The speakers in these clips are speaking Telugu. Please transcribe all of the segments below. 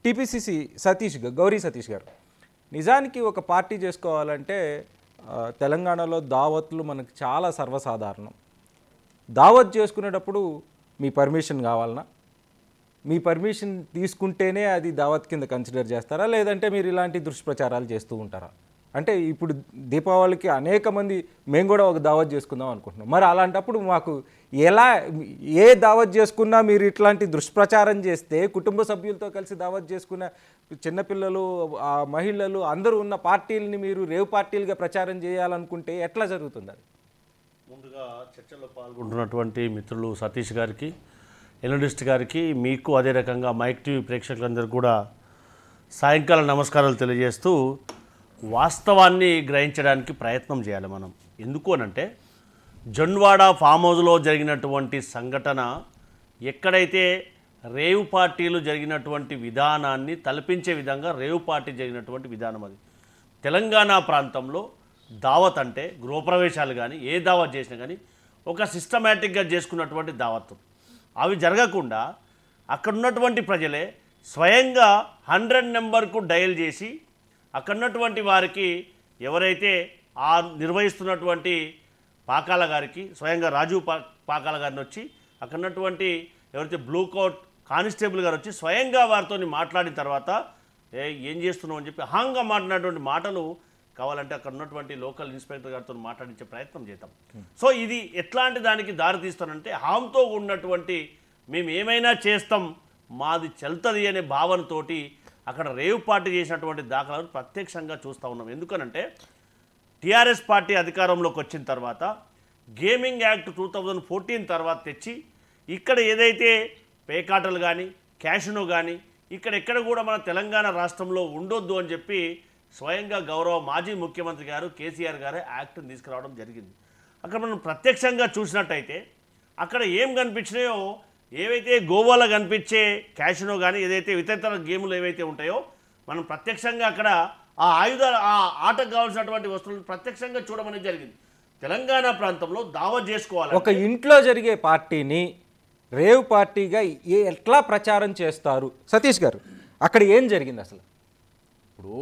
టీపీసీసీ సతీష్ గా- గౌరీ సతీష్ గారు నిజానికి ఒక పార్టీ చేసుకోవాలంటే ఆ, తెలంగాణలో దావత్లు మనకు చాలా సర్వసాధారణం దావత్ చేసుకునేటప్పుడు మీ పర్మిషన్ కావాలనా మీ పర్మిషన్ తీసుకుంటేనే అది దావత్ కింద కన్సిడర్ చేస్తారా లేదంటే మీరు ఇలాంటి దుష్ప్రచారాలు చేస్తూ ఉంటారా అంటే ఇప్పుడు దీపావళికి అనేక మంది మేము కూడా ఒక దావత్ చేసుకుందాం అనుకుంటున్నాం మరి అలాంటప్పుడు మాకు ఎలా ఏ దావత్ చేసుకున్నా మీరు ఇట్లాంటి దుష్ప్రచారం చేస్తే కుటుంబ సభ్యులతో కలిసి దావత్ చేసుకున్న చిన్నపిల్లలు ఆ మహిళలు అందరూ ఉన్న పార్టీలని మీరు రేవు పార్టీలుగా ప్రచారం చేయాలనుకుంటే ఎట్లా జరుగుతుంది అది ముందుగా చర్చలో పాల్గొంటున్నటువంటి మిత్రులు సతీష్ గారికి ఎనలిస్ట్ గారికి మీకు అదే రకంగా మైక్ టీవీ ప్రేక్షకులందరికీ కూడా సాయంకాల నమస్కారాలు తెలియజేస్తూ వాస్తవాన్ని గ్రహించడానికి ప్రయత్నం చేయాలి మనం ఎందుకు అనంటే జొన్వాడ ఫామ్ హౌస్లో జరిగినటువంటి సంఘటన ఎక్కడైతే రేవు పార్టీలు జరిగినటువంటి విధానాన్ని తలపించే విధంగా రేవు పార్టీ జరిగినటువంటి విధానం అది తెలంగాణ ప్రాంతంలో దావత్ అంటే గృహప్రవేశాలు కానీ ఏ దావత్ చేసినా కానీ ఒక సిస్టమేటిక్గా చేసుకున్నటువంటి దావత్ అవి జరగకుండా అక్కడ ఉన్నటువంటి ప్రజలే స్వయంగా హండ్రెడ్ నెంబర్కు డయల్ చేసి అక్కడ ఉన్నటువంటి వారికి ఎవరైతే ఆ నిర్వహిస్తున్నటువంటి పాకాల గారికి స్వయంగా రాజు పా పాకాల గారిని వచ్చి అక్కడ ఉన్నటువంటి ఎవరైతే బ్లూ కోట్ కానిస్టేబుల్ గారు వచ్చి స్వయంగా వారితో మాట్లాడిన తర్వాత ఏ ఏం చేస్తున్నావు అని చెప్పి హాంగా మాట్లాడినటువంటి మాటలు కావాలంటే అక్కడ ఉన్నటువంటి లోకల్ ఇన్స్పెక్టర్ గారితో మాట్లాడించే ప్రయత్నం చేద్దాం సో ఇది ఎట్లాంటి దానికి దారి తీస్తానంటే హామ్తో ఉన్నటువంటి మేము ఏమైనా చేస్తాం మాది చెల్తది అనే భావనతోటి అక్కడ రేవ్ పార్టీ చేసినటువంటి దాఖలాలు ప్రత్యక్షంగా చూస్తూ ఉన్నాం ఎందుకనంటే టీఆర్ఎస్ పార్టీ అధికారంలోకి వచ్చిన తర్వాత gaming act two thousand fourteen తర్వాత తెచ్చి ఇక్కడ ఏదైతే పేకాటలు కానీ క్యాషినో కానీ ఇక్కడ ఎక్కడ కూడా మన తెలంగాణ రాష్ట్రంలో ఉండొద్దు అని చెప్పి స్వయంగా గౌరవ మాజీ ముఖ్యమంత్రి గారు కేసీఆర్ గారే యాక్ట్ని తీసుకురావడం జరిగింది అక్కడ మనం ప్రత్యక్షంగా చూసినట్టయితే అక్కడ ఏం కనిపించినాయో ఏవైతే గోవాలో కనిపించే క్యాషినో కానీ ఏదైతే ఇతర గేములు ఏవైతే ఉంటాయో మనం ప్రత్యక్షంగా అక్కడ ఆ ఆయుధాలు ఆ ఆటకు కావాల్సినటువంటి వస్తువులను ప్రత్యక్షంగా చూడమనేది జరిగింది తెలంగాణ ప్రాంతంలో దావత్ చేసుకోవాలి ఒక ఇంట్లో జరిగే పార్టీని రేవ్ పార్టీగా ఏ ఎట్లా ప్రచారం చేస్తారు సతీష్ గారు అక్కడ ఏం జరిగింది అసలు ఇప్పుడు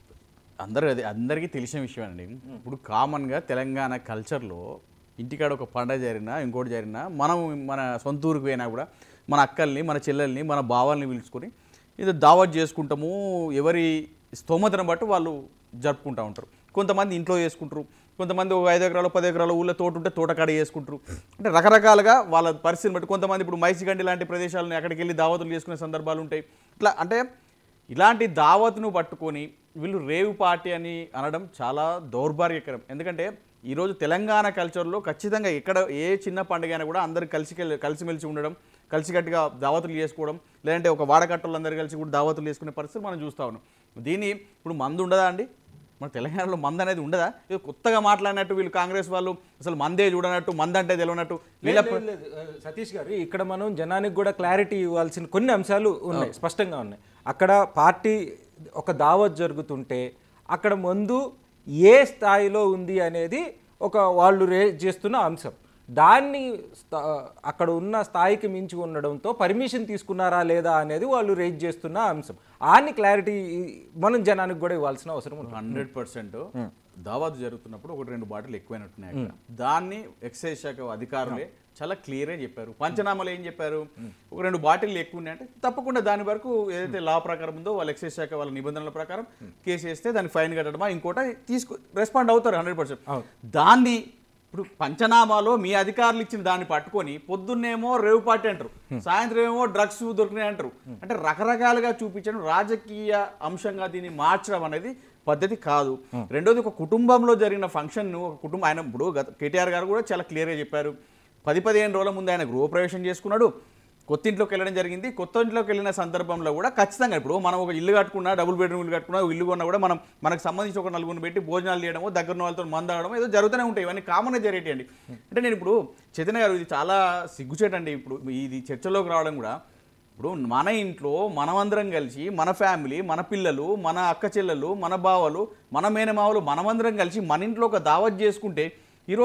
అందరు అది అందరికీ తెలిసిన విషయం అండి ఇప్పుడు కామన్గా తెలంగాణ కల్చర్లో ఇంటికాడ ఒక పండగ జరిగినా ఇంకోటి జరిగినా మనం మన సొంత ఊరికి పోయినా కూడా మన అక్కల్ని మన చెల్లెల్ని మన బావల్ని పిలుచుకొని ఇది దావత్ చేసుకుంటాము ఎవరి స్తోమతను బట్టి వాళ్ళు జరుపుకుంటూ ఉంటారు కొంతమంది ఇంట్లో చేసుకుంటారు కొంతమంది ఒక ఐదు ఎకరాలు పది ఎకరాలు ఊళ్ళో తోట ఉంటే తోటకాడ చేసుకుంటారు అంటే రకరకాలుగా వాళ్ళ పరిస్థితిని బట్టి కొంతమంది ఇప్పుడు మైసిగండి లాంటి ప్రదేశాలను అక్కడికి వెళ్ళి దావతులు చేసుకునే సందర్భాలు ఉంటాయి ఇట్లా అంటే ఇలాంటి దావత్ను పట్టుకొని వీళ్ళు రేవు పార్టీ అని అనడం చాలా దౌర్భాగ్యకరం ఎందుకంటే ఈరోజు తెలంగాణ కల్చర్లో ఖచ్చితంగా ఎక్కడ ఏ చిన్న పండుగ అయినా కూడా అందరు కలిసి కలిసిమెలిసి ఉండడం కలిసికట్టుగా దావతులు చేసుకోవడం లేదంటే ఒక వాడకట్టలు అందరూ కలిసి కూడా దావతులు చేసుకునే పరిస్థితి మనం చూస్తూ ఉన్నాం దీన్ని ఇప్పుడు మందు ఉండదా అండి మన తెలంగాణలో మంద అనేది ఉండదా ఏదో కొత్తగా మాట్లాడినట్టు వీళ్ళు కాంగ్రెస్ వాళ్ళు అసలు మందే చూడనట్టు మంద అంటే తెలియనట్టు వీళ్ళ లేదు, లేదు, లేదు. సతీష్ గారు ఇక్కడ మనం జనానికి కూడా క్లారిటీ ఇవ్వాల్సిన కొన్ని అంశాలు ఉన్నాయి స్పష్టంగా ఉన్నాయి అక్కడ పార్టీ ఒక దావత్ జరుగుతుంటే అక్కడ ముందు ఏ స్థాయిలో ఉంది అనేది ఒక వాళ్ళు రేజ్ చేస్తున్న అంశం దాన్ని స్థా- అక్కడ ఉన్న స్థాయికి మించి ఉండడంతో పర్మిషన్ తీసుకున్నారా లేదా అనేది వాళ్ళు రేజ్ చేస్తున్న అంశం ఆని క్లారిటీ మనం జనానికి కూడా ఇవ్వాల్సిన అవసరం ఉంది హండ్రెడ్ పర్సెంట్ దావాతు జరుగుతున్నప్పుడు ఒకటి రెండు బాటిల్ ఎక్కువైనట్టున్నాయి అక్కడ దాన్ని ఎక్సైజ్ శాఖ అధికారులే చాలా క్లియర్గా చెప్పారు పంచనామాలు ఏం చెప్పారు ఒక రెండు బాటిల్ ఎక్కువ ఉన్నాయంటే తప్పకుండా దాని వరకు ఏదైతే లా ప్రకారం ఉందో వాళ్ళ ఎక్సైజ్ శాఖ వాళ్ళ నిబంధనల ప్రకారం కేసు వేస్తే దానికి ఫైన్ కట్టడమా ఇంకోట తీసుకు రెస్పాండ్ అవుతారు హండ్రెడ్ దాన్ని ఇప్పుడు పంచనామాలో మీ అధికారులు ఇచ్చిన దాన్ని పట్టుకొని పొద్దున్నేమో రేవు పార్టీ అంటారు సాయంత్రం ఏమో డ్రగ్స్ దొరికినాయి అంటారు అంటే రకరకాలుగా చూపించడం రాజకీయ అంశంగా దీన్ని మార్చడం అనేది పద్ధతి కాదు రెండోది ఒక కుటుంబంలో జరిగిన ఫంక్షన్ ఒక కుటుంబం ఆయన ఇప్పుడు గత కేటీఆర్ గారు కూడా చాలా క్లియర్గా చెప్పారు పది పదిహేను రోజుల ముందు ఆయన గృహప్రవేశం చేసుకున్నాడు కొత్త ఇంట్లోకి వెళ్ళడం జరిగింది కొత్త ఇంట్లోకి వెళ్ళిన సందర్భంలో కూడా ఖచ్చితంగా ఇప్పుడు మనం ఒక ఇల్లు కట్టుకున్నా డబుల్ బెడ్రూమ్ ఇల్లు కట్టుకున్నా ఒక ఇల్లు కొన్నా కూడా మనం మనకు సంబంధించి ఒక నలుగురిని పెట్టి భోజనాలు చేయడమో దగ్గర ఉన్న వాళ్ళతో మందాడమో ఏదో జరుగుతూనే ఉంటాయి ఇవన్నీ కామన్గా జరిగేటి అండి అంటే నేను ఇప్పుడు చైతన్య గారు ఇది చాలా సిగ్గుచేటండి ఇప్పుడు ఇది చర్చలోకి రావడం కూడా ఇప్పుడు మన ఇంట్లో మనమందరం కలిసి మన ఫ్యామిలీ మన పిల్లలు మన అక్క చెల్లెలు మన బావలు మన మేనమావలు మనమందరం కలిసి మన ఇంట్లో ఒక దావత్ చేసుకుంటే ఈరోజు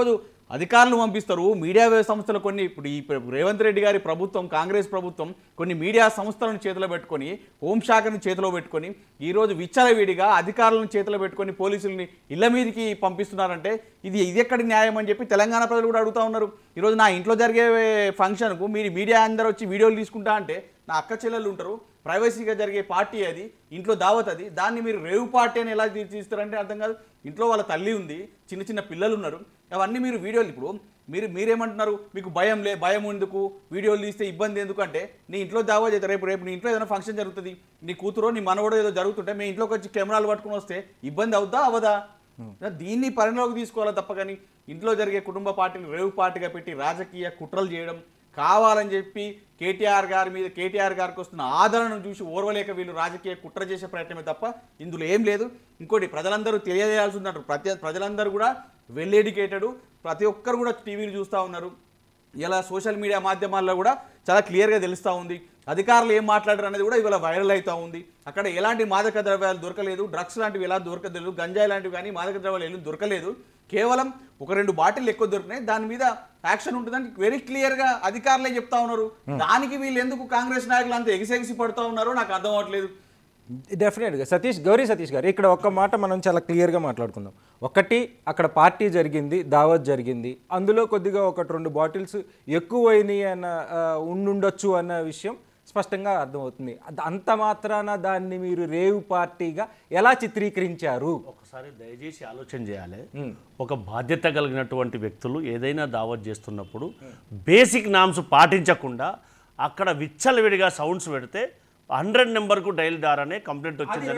అధికారులు పంపిస్తారు మీడియా సంస్థలు కొన్ని ఇప్పుడు ఈ ప్ర- రేవంత్ రెడ్డి గారి ప్రభుత్వం కాంగ్రెస్ ప్రభుత్వం కొన్ని మీడియా సంస్థలను చేతిలో పెట్టుకొని హోంశాఖను చేతిలో పెట్టుకొని ఈరోజు విచ్చలవిడిగా అధికారులను చేతిలో పెట్టుకొని పోలీసుల్ని ఇళ్ల మీదకి పంపిస్తున్నారంటే ఇది ఇది ఎక్కడి న్యాయం అని చెప్పి తెలంగాణ ప్రజలు కూడా అడుగుతా ఉన్నారు ఈరోజు నా ఇంట్లో జరిగే ఫంక్షన్కు మీరు మీడియా అందరూ వచ్చి వీడియోలు తీసుకుంటా అంటే నా అక్క చెల్లెలు ఉంటారు ప్రైవసీగా జరిగే పార్టీ అది ఇంట్లో దావత్ అది దాన్ని మీరు రేవు పార్టీ అని ఎలా తీస్తారంటే అర్థం కాదు ఇంట్లో వాళ్ళ తల్లి ఉంది చిన్న చిన్న పిల్లలు ఉన్నారు అవన్నీ మీరు వీడియోలు ఇప్పుడు మీరు మీరేమంటున్నారు మీకు భయం లే భయం ఎందుకు వీడియోలు తీస్తే ఇబ్బంది ఎందుకు అంటే నీ ఇంట్లో దావా చేస్తారు రేపు రేపు నీ ఇంట్లో ఏదైనా ఫంక్షన్ జరుగుతుంది నీ కూతురో నీ మనవడో ఏదో జరుగుతుంటే మీ ఇంట్లోకి వచ్చి కెమెరాలు పట్టుకుని వస్తే ఇబ్బంది అవుద్దా అవదా దీన్ని పరిణలోకి తీసుకోవాలా తప్ప కానీ ఇంట్లో జరిగే కుటుంబ పార్టీని రేవు పార్టీగా పెట్టి రాజకీయ కుట్రలు చేయడం కావాలని చెప్పి కేటీఆర్ గారి మీద కేటీఆర్ గారికి వస్తున్న ఆదరణను చూసి ఓర్వలేక వీళ్ళు రాజకీయ కుట్ర చేసే ప్రయత్నమే తప్ప ఇందులో ఏం లేదు ఇంకోటి ప్రజలందరూ తెలియజేయాల్సి ఉందంటారు ప్రతి ప్రజలందరూ కూడా వెల్ ఎడ్యుకేటెడ్ ప్రతి ఒక్కరు కూడా టీవీలు చూస్తూ ఉన్నారు ఇలా సోషల్ మీడియా మాధ్యమాల్లో కూడా చాలా క్లియర్గా తెలుస్తూ ఉంది అధికారులు ఏం మాట్లాడారు అనేది కూడా ఇవాళ వైరల్ అవుతూ ఉంది అక్కడ ఎలాంటి మాదక ద్రవ్యాలు దొరకలేదు డ్రగ్స్ లాంటివి ఎలా దొరకలేదు గంజాయి లాంటివి కానీ మాదక ద్రవ్యాలు ఏం దొరకలేదు కేవలం ఒక రెండు బాటిల్ ఎక్కువ దొరికినాయి దాని మీద యాక్షన్ ఉంటుందని వెరీ క్లియర్గా అధికారులే చెప్తా ఉన్నారు దానికి వీళ్ళు ఎందుకు కాంగ్రెస్ నాయకులు అంత ఎగిసెగిసి పడుతూ ఉన్నారో నాకు అర్థం అవ్వట్లేదు డెఫినెట్గా సతీష్ గౌరీ సతీష్ గారు ఇక్కడ ఒక్క మాట మనం చాలా క్లియర్గా మాట్లాడుకుందాం ఒకటి అక్కడ పార్టీ జరిగింది దావత్ జరిగింది అందులో కొద్దిగా ఒకటి రెండు బాటిల్స్ ఎక్కువైనాయి అన్న ఆ, ఉండుండొచ్చు అన్న విషయం స్పష్టంగా అర్థమవుతుంది అద- అంత మాత్రాన దాన్ని మీరు రేవు పార్టీగా ఎలా చిత్రీకరించారు ఒకసారి దయచేసి ఆలోచన చేయాలి ఒక బాధ్యత కలిగినటువంటి వ్యక్తులు ఏదైనా దావత్ చేస్తున్నప్పుడు బేసిక్ నామ్స్ పాటించకుండా అక్కడ విచ్చలవిడిగా సౌండ్స్ పెడితే హండ్రెడ్ నెంబర్కు డైల్ దార్ అనే కంప్లైంట్ వచ్చిందని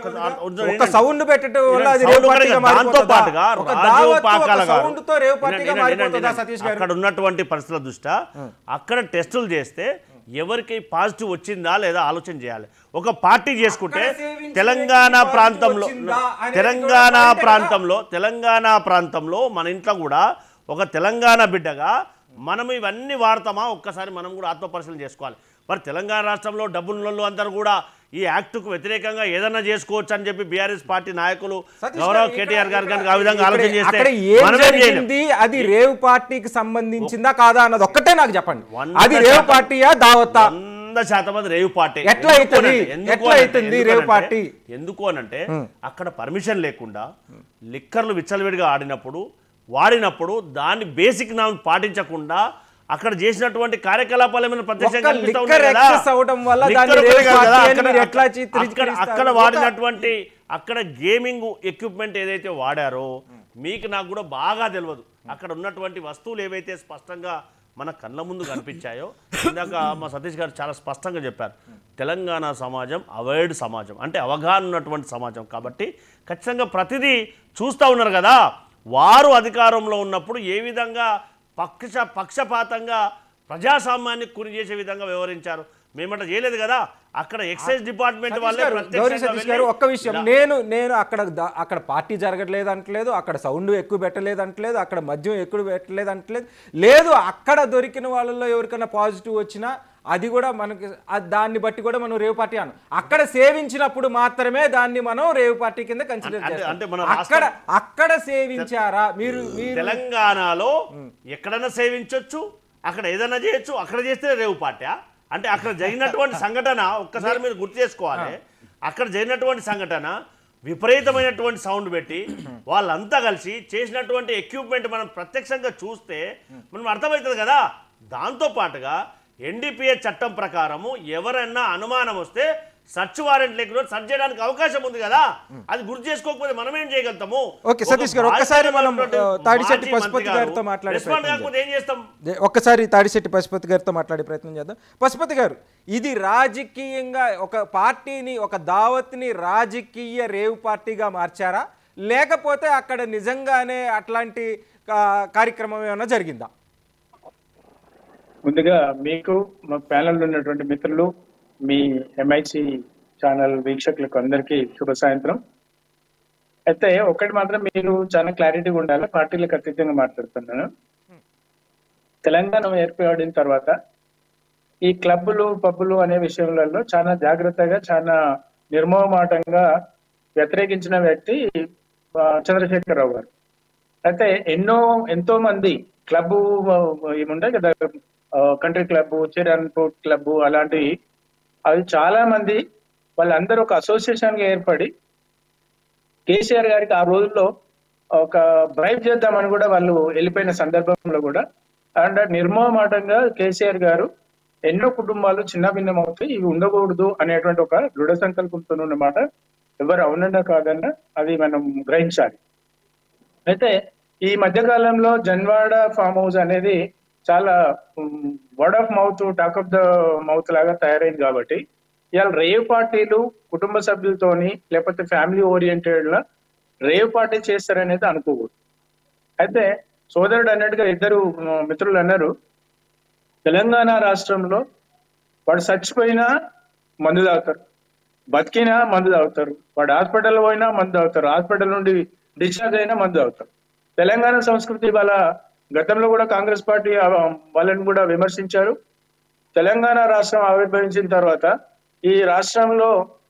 ఒక- ఒక సౌండ్ పెట్టడం వల్ల అది సౌండ్ రేవు పార్టీగా ఒకటి దాంతో మారిపోతుందా? పాటుగా ఒక రాజీవ్ దావత్తు ఒక పాకాల గారు సౌండ్తో రేవు పార్టీగా వినండి, వినండి, మారిపోతుందా వినండి. సతీష్ గారు అక్కడ ఉన్నటువంటి పరిస్థితుల దృష్ట్యా అక్కడ టెస్టులు చేస్తే ఎవరికి పాజిటివ్ వచ్చిందా లేదా ఆలోచన చేయాలి ఒక పార్టీ చేసుకుంటే అక్కడ సేవించిన తెలంగాణ వ్యక్తికి ప్రాంతంలో positive వచ్చిందా అనేది తెలంగాణ కూడా పాయింటే కదా. ప్రాంతంలో తెలంగాణ ప్రాంతంలో మన ఇంట్లో కూడా ఒక తెలంగాణ బిడ్డగా మనం ఇవన్నీ వాడతామా ఒక్కసారి మనం కూడా ఆత్మపరిశీలన చేసుకోవాలి మరి తెలంగాణ రాష్ట్రంలో డబ్బులలో అందరూ కూడా ఈ యాక్ట్కు వ్యతిరేకంగా ఏదన్నా చేసుకోవచ్చు అని చెప్పి బీఆర్ఎస్ పార్టీ నాయకులు సతీష్ గౌరవ్ గారు, ఇక్కడ- కేటీఆర్ గారు కనుక ఆ ఇక్కడ- విధంగా ఆలోచన ఇక్కడ- చేస్తే అక్కడ ఏం మనం ఏం చేయలేం. జరిగింది అది రేవ్ పార్టీకి సంబంధించిందా కాదా అన్నది ఒక్కటే నాకు చెప్పండి వంద అది రేవ్ శాతం. పార్టీయా దావత్తా వంద శాతం అది రేవ్ పార్టీ ఎట్లా ఎందుకు అవుతుంది? అనంటే- ఎందుకు ఎట్లా అనంటే- అవుతుంది ఎందుకు రేవ్ అనంటే- పార్టీ? ఎందుకు అనంటే అక్కడ పర్మిషన్ లేకుండా లిక్కర్లు విచ్చలవిడిగా ఆడినప్పుడు వాడినప్పుడు దాన్ని బేసిక్ నామ్ పాటించకుండా అక్కడ చేసినటువంటి కార్యకలాపాలు ఏమైనా ప్రత్యక్షంగా ఒక్క కనిపిస్తా లిక్కర్ ఉన్నాయి కదా? excess అవ్వడం వల్ల లిక్కర్ దాన్ని ఒక్కటే రేవ్ కాదు కదా, పార్టీ అని అక్కడ- మీరు ఎట్లా అక్కడ- చిత్రీకరిస్తారు? అక్కడ ఒక- వాడినటువంటి అక్కడ గేమింగ్ ఎక్విప్మెంట్ ఏదైతే వాడారో మీకు నాకు కూడా బాగా తెలియదు అక్కడ ఉన్నటువంటి వస్తువులు ఏవైతే స్పష్టంగా మన కళ్ళ ముందు కనిపించాయో ఇందాక మా సతీష్ గారు చాలా స్పష్టంగా చెప్పారు తెలంగాణ సమాజం అవాయిడ్ సమాజం అంటే అవగాహన ఉన్నటువంటి సమాజం కాబట్టి ఖచ్చితంగా ప్రతిదీ చూస్తూ ఉన్నారు కదా వారు అధికారంలో ఉన్నప్పుడు ఏ విధంగా పక్ష పక్షపాతంగా ప్రజాస్వామ్యానికి కుని చేసే విధంగా వ్యవహరించారు మేమట చేయలేదు కదా అక్కడ ఎక్సైజ్ డిపార్ట్మెంట్ సతీష్ వాళ్ళే గారు, గౌరీ ప్రత్యక్షంగా సతీష్ గారు వెళ్ళి ఒక్క విషయం నేను నేను అక్కడ ద- అక్కడ పార్టీ జరగట్లేదు అంటలేదు అక్కడ సౌండ్ ఎక్కువ పెట్టలేదు అంటలేదు అక్కడ మద్యం ఎక్కువ పెట్టలేదు అంటలేదు లేదు అక్కడ దొరికిన వాళ్ళలో ఎవరికైనా పాజిటివ్ వచ్చినా అది కూడా మనకి ఆ దాన్ని బట్టి కూడా మనం రేవ్ పార్టీ అను అక్కడ సేవించినప్పుడు మాత్రమే దాన్ని మనం రేవ్ పార్టీ కింద కన్సిడర్ అంటే- చేస్తాం అంటే మన అక్కడ అక్కడ సేవించారా మీరు మీరు తెలంగాణలో ఎక్కడైనా సేవించవచ్చు అక్కడ ఏదైనా చేయొచ్చు అక్కడ చేస్తే రేవు పార్టీ అంటే అక్కడ జరిగినటువంటి సంఘటన ఒక్కసారి మీరు గుర్తు చేసుకోవాలి అక్కడ జరిగినటువంటి సంఘటన విపరీతమైనటువంటి సౌండ్ పెట్టి వాళ్ళంతా కలిసి చేసినటువంటి ఎక్విప్మెంట్ మనం ప్రత్యక్షంగా చూస్తే మనం అర్థమవుతుంది కదా దాంతో పాటుగా ఎన్డీపీఏ చట్టం ప్రకారము ఎవరైనా అనుమానం వస్తే సర్చ్ వారెంట్ లేకుండా సర్చ్ చేయడానికి అవకాశం ఉంది కదా అది గుర్తు చేసుకోకపోతే మనం ఏం చేయగలుగుతాము ఓకే, సతీష్ గారు, ఒక ఒక్కసారి మనం, బాధ్యత ఆ, తాడిశెట్టి మాజీ పశుపతి మంత్రి గారు గారితో మాట్లాడే రెస్పాండ్ ప్రయత్నం కాకపోతే ఏం చేస్తాం దే- ఒక్కసారి తాడిశెట్టి పశుపతి గారితో మాట్లాడే ప్రయత్నం చేద్దాం పశుపతి గారు ఇది రాజకీయంగా ఒక పార్టీని ఒక దావత్ని రాజకీయ రేవ్ పార్టీగా మార్చారా లేకపోతే అక్కడ నిజంగానే అట్లాంటి కా- కార్యక్రమం ఏమైనా జరిగిందా ముందుగా మీకు మా ప్యానెల్ ఉన్నటువంటి మిత్రులు మీ ఎంఐసి ఛానల్ వీక్షకులకు అందరికీ శుభ సాయంత్రం అయితే ఒకటి మాత్రం మీరు చాలా క్లారిటీగా ఉండాలి పార్టీలకు అతీతంగా మాట్లాడుతున్నాను తెలంగాణ ఏర్పడిన తర్వాత ఈ క్లబ్బులు పబ్బులు అనే విషయాలలో చాలా జాగ్రత్తగా చాలా నిర్మోహమాటంగా వ్యతిరేకించిన వ్యక్తి ఆ, చంద్రశేఖరరావు గారు అయితే ఎన్నో ఎంతో మంది క్లబ్ ఏముంటాయి కదా కంట్రీ క్లబ్ చిరన్పూర్ క్లబ్ అలాంటివి అవి చాలా మంది వాళ్ళందరూ ఒక అసోసియేషన్ గా ఏర్పడి కేసీఆర్ గారికి ఆ రోజుల్లో ఒక బ్రైబ్ చేద్దామని కూడా వాళ్ళు వెళ్ళిపోయిన సందర్భంలో కూడా అండ్ నిర్మోహమాటంగా కేసీఆర్ గారు ఎన్నో కుటుంబాలు చిన్న భిన్నం అవుతాయి ఇవి ఉండకూడదు అనేటువంటి ఒక దృఢ సంకల్పంతో ఉన్నమాట ఎవరు అవునన్నా కాదన్నా అది మనం గ్రహించాలి అయితే ఈ మధ్య కాలంలో జన్వాడ ఫామ్ హౌస్ అనేది చాలా word of mouth talk of the mouth లాగా తయారైంది కాబట్టి ఇవాళ రేవ్ పార్టీలు కుటుంబ సభ్యులతోని లేకపోతే ఫ్యామిలీ ఓరియంటెడ్ లా రేవ్ పార్టీ చేస్తారనేది అనుకోకూడదు అయితే సోదరుడు అన్నట్టుగా ఇద్దరు మ, మిత్రులు అన్నారు తెలంగాణ రాష్ట్రంలో వాడు చచ్చిపోయినా మందు తాగుతారు బతికినా మందు తాగుతారు వాడు హాస్పిటల్ పోయినా మందు తాగుతారు హాస్పిటల్ నుండి డిశ్చార్జ్ అయినా మందు తాగుతారు తెలంగాణ సంస్కృతి వాళ్ళ గతంలో కూడా కాంగ్రెస్ పార్టీ ఆ, వాళ్ళని కూడా విమర్శించారు తెలంగాణ రాష్ట్రం ఆవిర్భవించిన తర్వాత ఈ రాష్ట్రంలో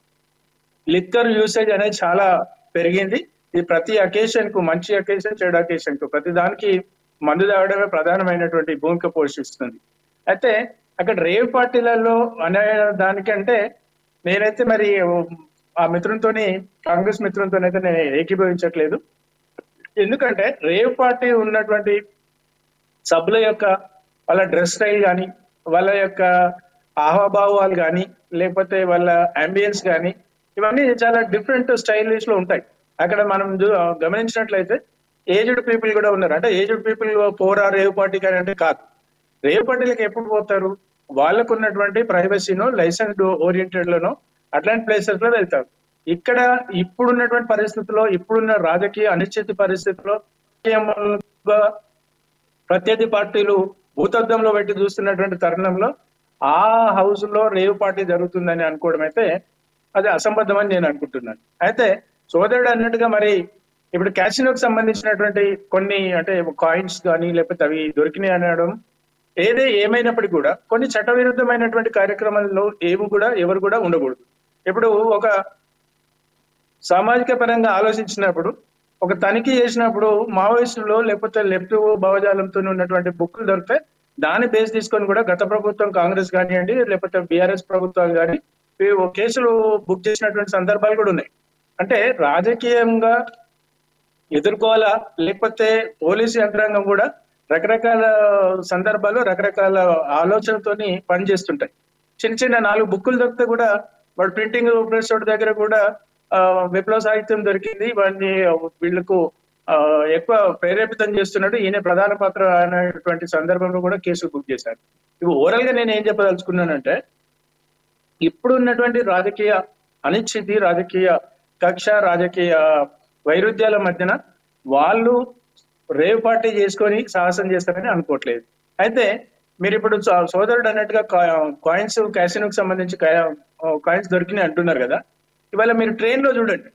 లిక్కర్ యూసేజ్ అనేది చాలా పెరిగింది ఇది ప్రతి అకేషన్ కు మంచి అకేషన్ చెడు అకేషన్ కు ప్రతి దానికి మందు తాగడమే ప్రధానమైనటువంటి భూమిక పోషిస్తుంది అయితే అక్కడ రేవ్ పార్టీలలో అనే దానికంటే నేనైతే మరి ఆ మిత్రునితోని కాంగ్రెస్ మిత్రునితోనైతే నేను ఏకీభవించట్లేదు ఎందుకంటే రేవ్ పార్టీ ఉన్నటువంటి సభ్యుల యొక్క వాళ్ళ డ్రెస్ స్టైల్ కానీ వాళ్ళ యొక్క ఆహాభావాలు కానీ లేకపోతే వాళ్ళ అంబియన్స్ కానీ ఇవన్నీ చాలా డిఫరెంట్ స్టైలిష్ లో ఉంటాయి అక్కడ మనం చూ- గమనించినట్లయితే ఏజ్డ్ పీపుల్ కూడా ఉన్నారు అంటే ఏజ్డ్ పీపుల్ పోరా రేవ్ పార్టీ కానీ అంటే కాదు రేవ్ పార్టీలకు ఎప్పుడు పోతారు వాళ్ళకు ఉన్నటువంటి ప్రైవసీనో లైసెన్స్ ఓరియంటెడ్ లోనో అట్లాంటి ప్లేసెస్ లో వెళ్తారు ఇక్కడ ఇప్పుడున్నటువంటి పరిస్థితుల్లో ఇప్పుడున్న రాజకీయ అనిశ్చిత పరిస్థితుల్లో రాజకీయంగా ప్రత్యర్థి పార్టీలు భూతద్దంలో పెట్టి చూస్తున్నటువంటి తరుణంలో ఆ హౌస్ లో రేవ్ పార్టీ జరుగుతుందని అనుకోవడం అయితే అది అసంబద్ధం అని నేను అనుకుంటున్నాను అయితే సోదరుడు అన్నట్టుగా మరి ఇప్పుడు క్యాసినోకి సంబంధించినటువంటి కొన్ని అంటే కాయిన్స్ కానీ లేకపోతే అవి దొరికినాయి అనడం ఏదే ఏమైనప్పటికీ కూడా కొన్ని చట్టవిరుద్ధమైనటువంటి కార్యక్రమాల్లో ఏవి కూడా ఎవరు కూడా ఉండకూడదు ఇప్పుడు ఒక సామాజిక పరంగా ఆలోచించినప్పుడు ఒక తనిఖీ చేసినప్పుడు మావోయిస్టులు లేకపోతే లెఫ్ట్ భావజాలంతో ఉన్నటువంటి బుక్లు దొరికితే దాన్ని బేస్ తీసుకొని కూడా గత ప్రభుత్వం కాంగ్రెస్ కానివ్వండి లేకపోతే బీఆర్ఎస్ ప్రభుత్వాలు కానీ ఇవి కేసులు బుక్ చేసినటువంటి సందర్భాలు కూడా ఉన్నాయి అంటే రాజకీయంగా ఎదుర్కోవాలా లేకపోతే పోలీసు యంత్రాంగం కూడా రకరకాల సందర్భాలు రకరకాల ఆలోచనతోని పనిచేస్తుంటాయి చిన్న చిన్న నాలుగు బుక్కులు దొరికితే కూడా వాడు ప్రింటింగ్ ప్రెస్ వాడి దగ్గర కూడా ఆ, విప్లవ సాహిత్యం దొరికింది వాడిని వీళ్ళకు ఆ, ఎక్కువ ప్రేరేపితం చేస్తున్నాడు ఈయన ప్రధాన పాత్ర అనేటువంటి సందర్భంలో కూడా కేసులు బుక్ చేశారు ఇవి ఓవరాల్ గా నేను ఏం చెప్పదలుచుకున్నానంటే ఇప్పుడు ఉన్నటువంటి రాజకీయ అనిశ్చితి రాజకీయ కక్ష రాజకీయ వైరుధ్యాల మధ్యన వాళ్ళు రేవ్ పార్టీ చేసుకొని సాహసం చేస్తారని అనుకోవట్లేదు అయితే మీరు ఇప్పుడు సో- సోదరుడు అన్నట్టుగా కాయిన్స్ క్యాసినోకి సంబంధించి కాయిన్స్ దొరికినాయి అంటున్నారు కదా ఇవాళ మీరు ట్రైన్ లో చూడండి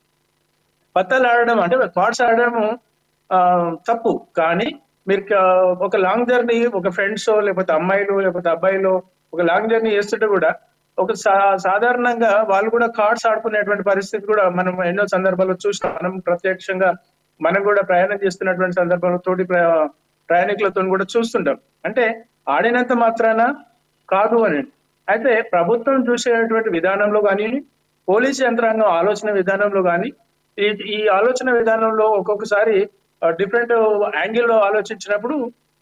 పత్తాలు ఆడడం అంటే కార్డ్స్ ఆడడం ఆ, తప్పు కానీ మీరు క- ఒక లాంగ్ జర్నీ ఒక ఫ్రెండ్స్ లేకపోతే అమ్మాయిలు లేకపోతే అబ్బాయిలు ఒక లాంగ్ జర్నీ చేస్తుంటే కూడా ఒక సా- సాధారణంగా వాళ్ళు కూడా కార్డ్స్ ఆడుకునేటువంటి పరిస్థితి కూడా మనం ఎన్నో సందర్భాల్లో చూస్తాం మనం ప్రత్యక్షంగా మనం కూడా ప్రయాణం చేస్తున్నటువంటి సందర్భంలో తోటి ప్రయా- ప్రయాణికులతో కూడా చూస్తుంటాం అంటే ఆడినంత మాత్రాన కాదు అని అయితే ప్రభుత్వం చూసేటువంటి విధానంలో కానీ పోలీస్ యంత్రాంగం ఆలోచన విధానంలో కానీ ఈ ఈ ఆలోచన విధానంలో ఒక్కొక్కసారి డిఫరెంట్ యాంగిల్లో ఆలోచించినప్పుడు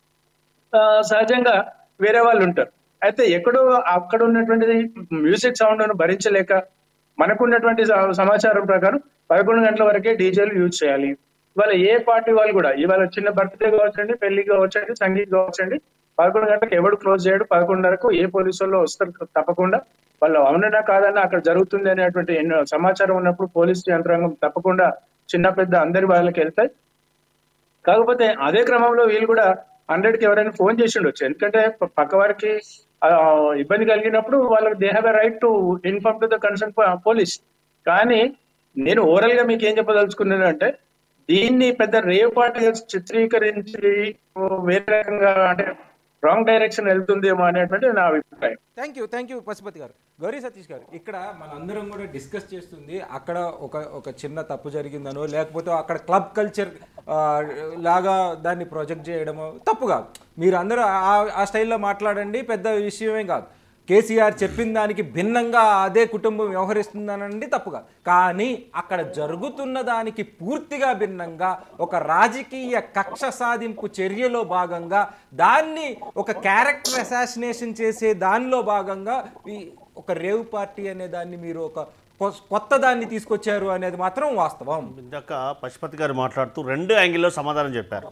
ఆ, సహజంగా వేరే వాళ్ళు ఉంటారు అయితే ఎక్కడో అక్కడ ఉన్నటువంటి మ్యూజిక్ సౌండ్ భరించలేక మనకున్నటువంటి స- సమాచారం ప్రకారం పదకొండు గంటల వరకే డీజేలు యూజ్ చేయాలి ఇవాళ ఏ పార్టీ వాళ్ళు కూడా ఇవాళ చిన్న బర్త్డే కావచ్చండి పెళ్లి కావచ్చండి సంగీత్ కావచ్చండి పదకొండు గంటలకు ఎవడు క్లోజ్ చేయడు పదకొండున్నరకు ఏ పోలీసు వాళ్ళు వస్తారు తప్పకుండా వాళ్ళు అవునన్నా కాదన్నా అక్కడ జరుగుతుంది అనేటువంటి ఎన్నో సమాచారం ఉన్నప్పుడు పోలీసు యంత్రాంగం తప్పకుండా చిన్న పెద్ద అందరి వాళ్ళకి వెళ్తాయి కాకపోతే అదే క్రమంలో వీళ్ళు కూడా హండ్రెడ్ కి ఎవరైనా ఫోన్ చేసి ఉండొచ్చు ఎందుకంటే ప- పక్క వారికి ఆ, ఇబ్బంది కలిగినప్పుడు వాళ్ళకి they have right to inform to the concern police కానీ నేను ఓవరాల్ గా మీకు ఏం చెప్పదలుచుకున్నాను అంటే దీన్ని పెద్ద రేవ్ పార్టీగా చిత్రీకరించి ఓ వేరే రకంగా అంటే రాంగ్ డైరెక్షన్ వెళ్తుందేమో అనేటువంటి నా అభిప్రాయం thank you thank you Pashupati గారు గౌరీ సతీష్ గారు ఇక్కడ మనందరం కూడా డిస్కస్ చేస్తుంది అక్కడ ఒక ఒక చిన్న తప్పు జరిగిందనో లేకపోతే అక్కడ క్లబ్ కల్చర్ లాగా దాన్ని ప్రొజెక్ట్ చేయడమో తప్పు కాదు మీరు అందరూ ఆ- ఆ స్టైల్లో మాట్లాడండి పెద్ద విషయమే కాదు కేసీఆర్ చెప్పిన దానికి భిన్నంగా అదే కుటుంబం వ్యవహరిస్తుందనండి తప్పు కాదు కానీ అక్కడ జరుగుతున్న దానికి పూర్తిగా భిన్నంగా ఒక రాజకీయ కక్ష సాధింపు చర్యలో భాగంగా దాన్ని ఒక క్యారెక్టర్ అసాసినేషన్ చేసే దానిలో భాగంగా ఈ ఒక రేవ్ పార్టీ అనే దాన్ని మీరు ఒక కొ- కొత్త దాన్ని తీసుకొచ్చారు అనేది మాత్రం వాస్తవం ఇందాక పశుపతి గారు మాట్లాడుతూ రెండు యాంగిల్లో సమాధానం చెప్పారు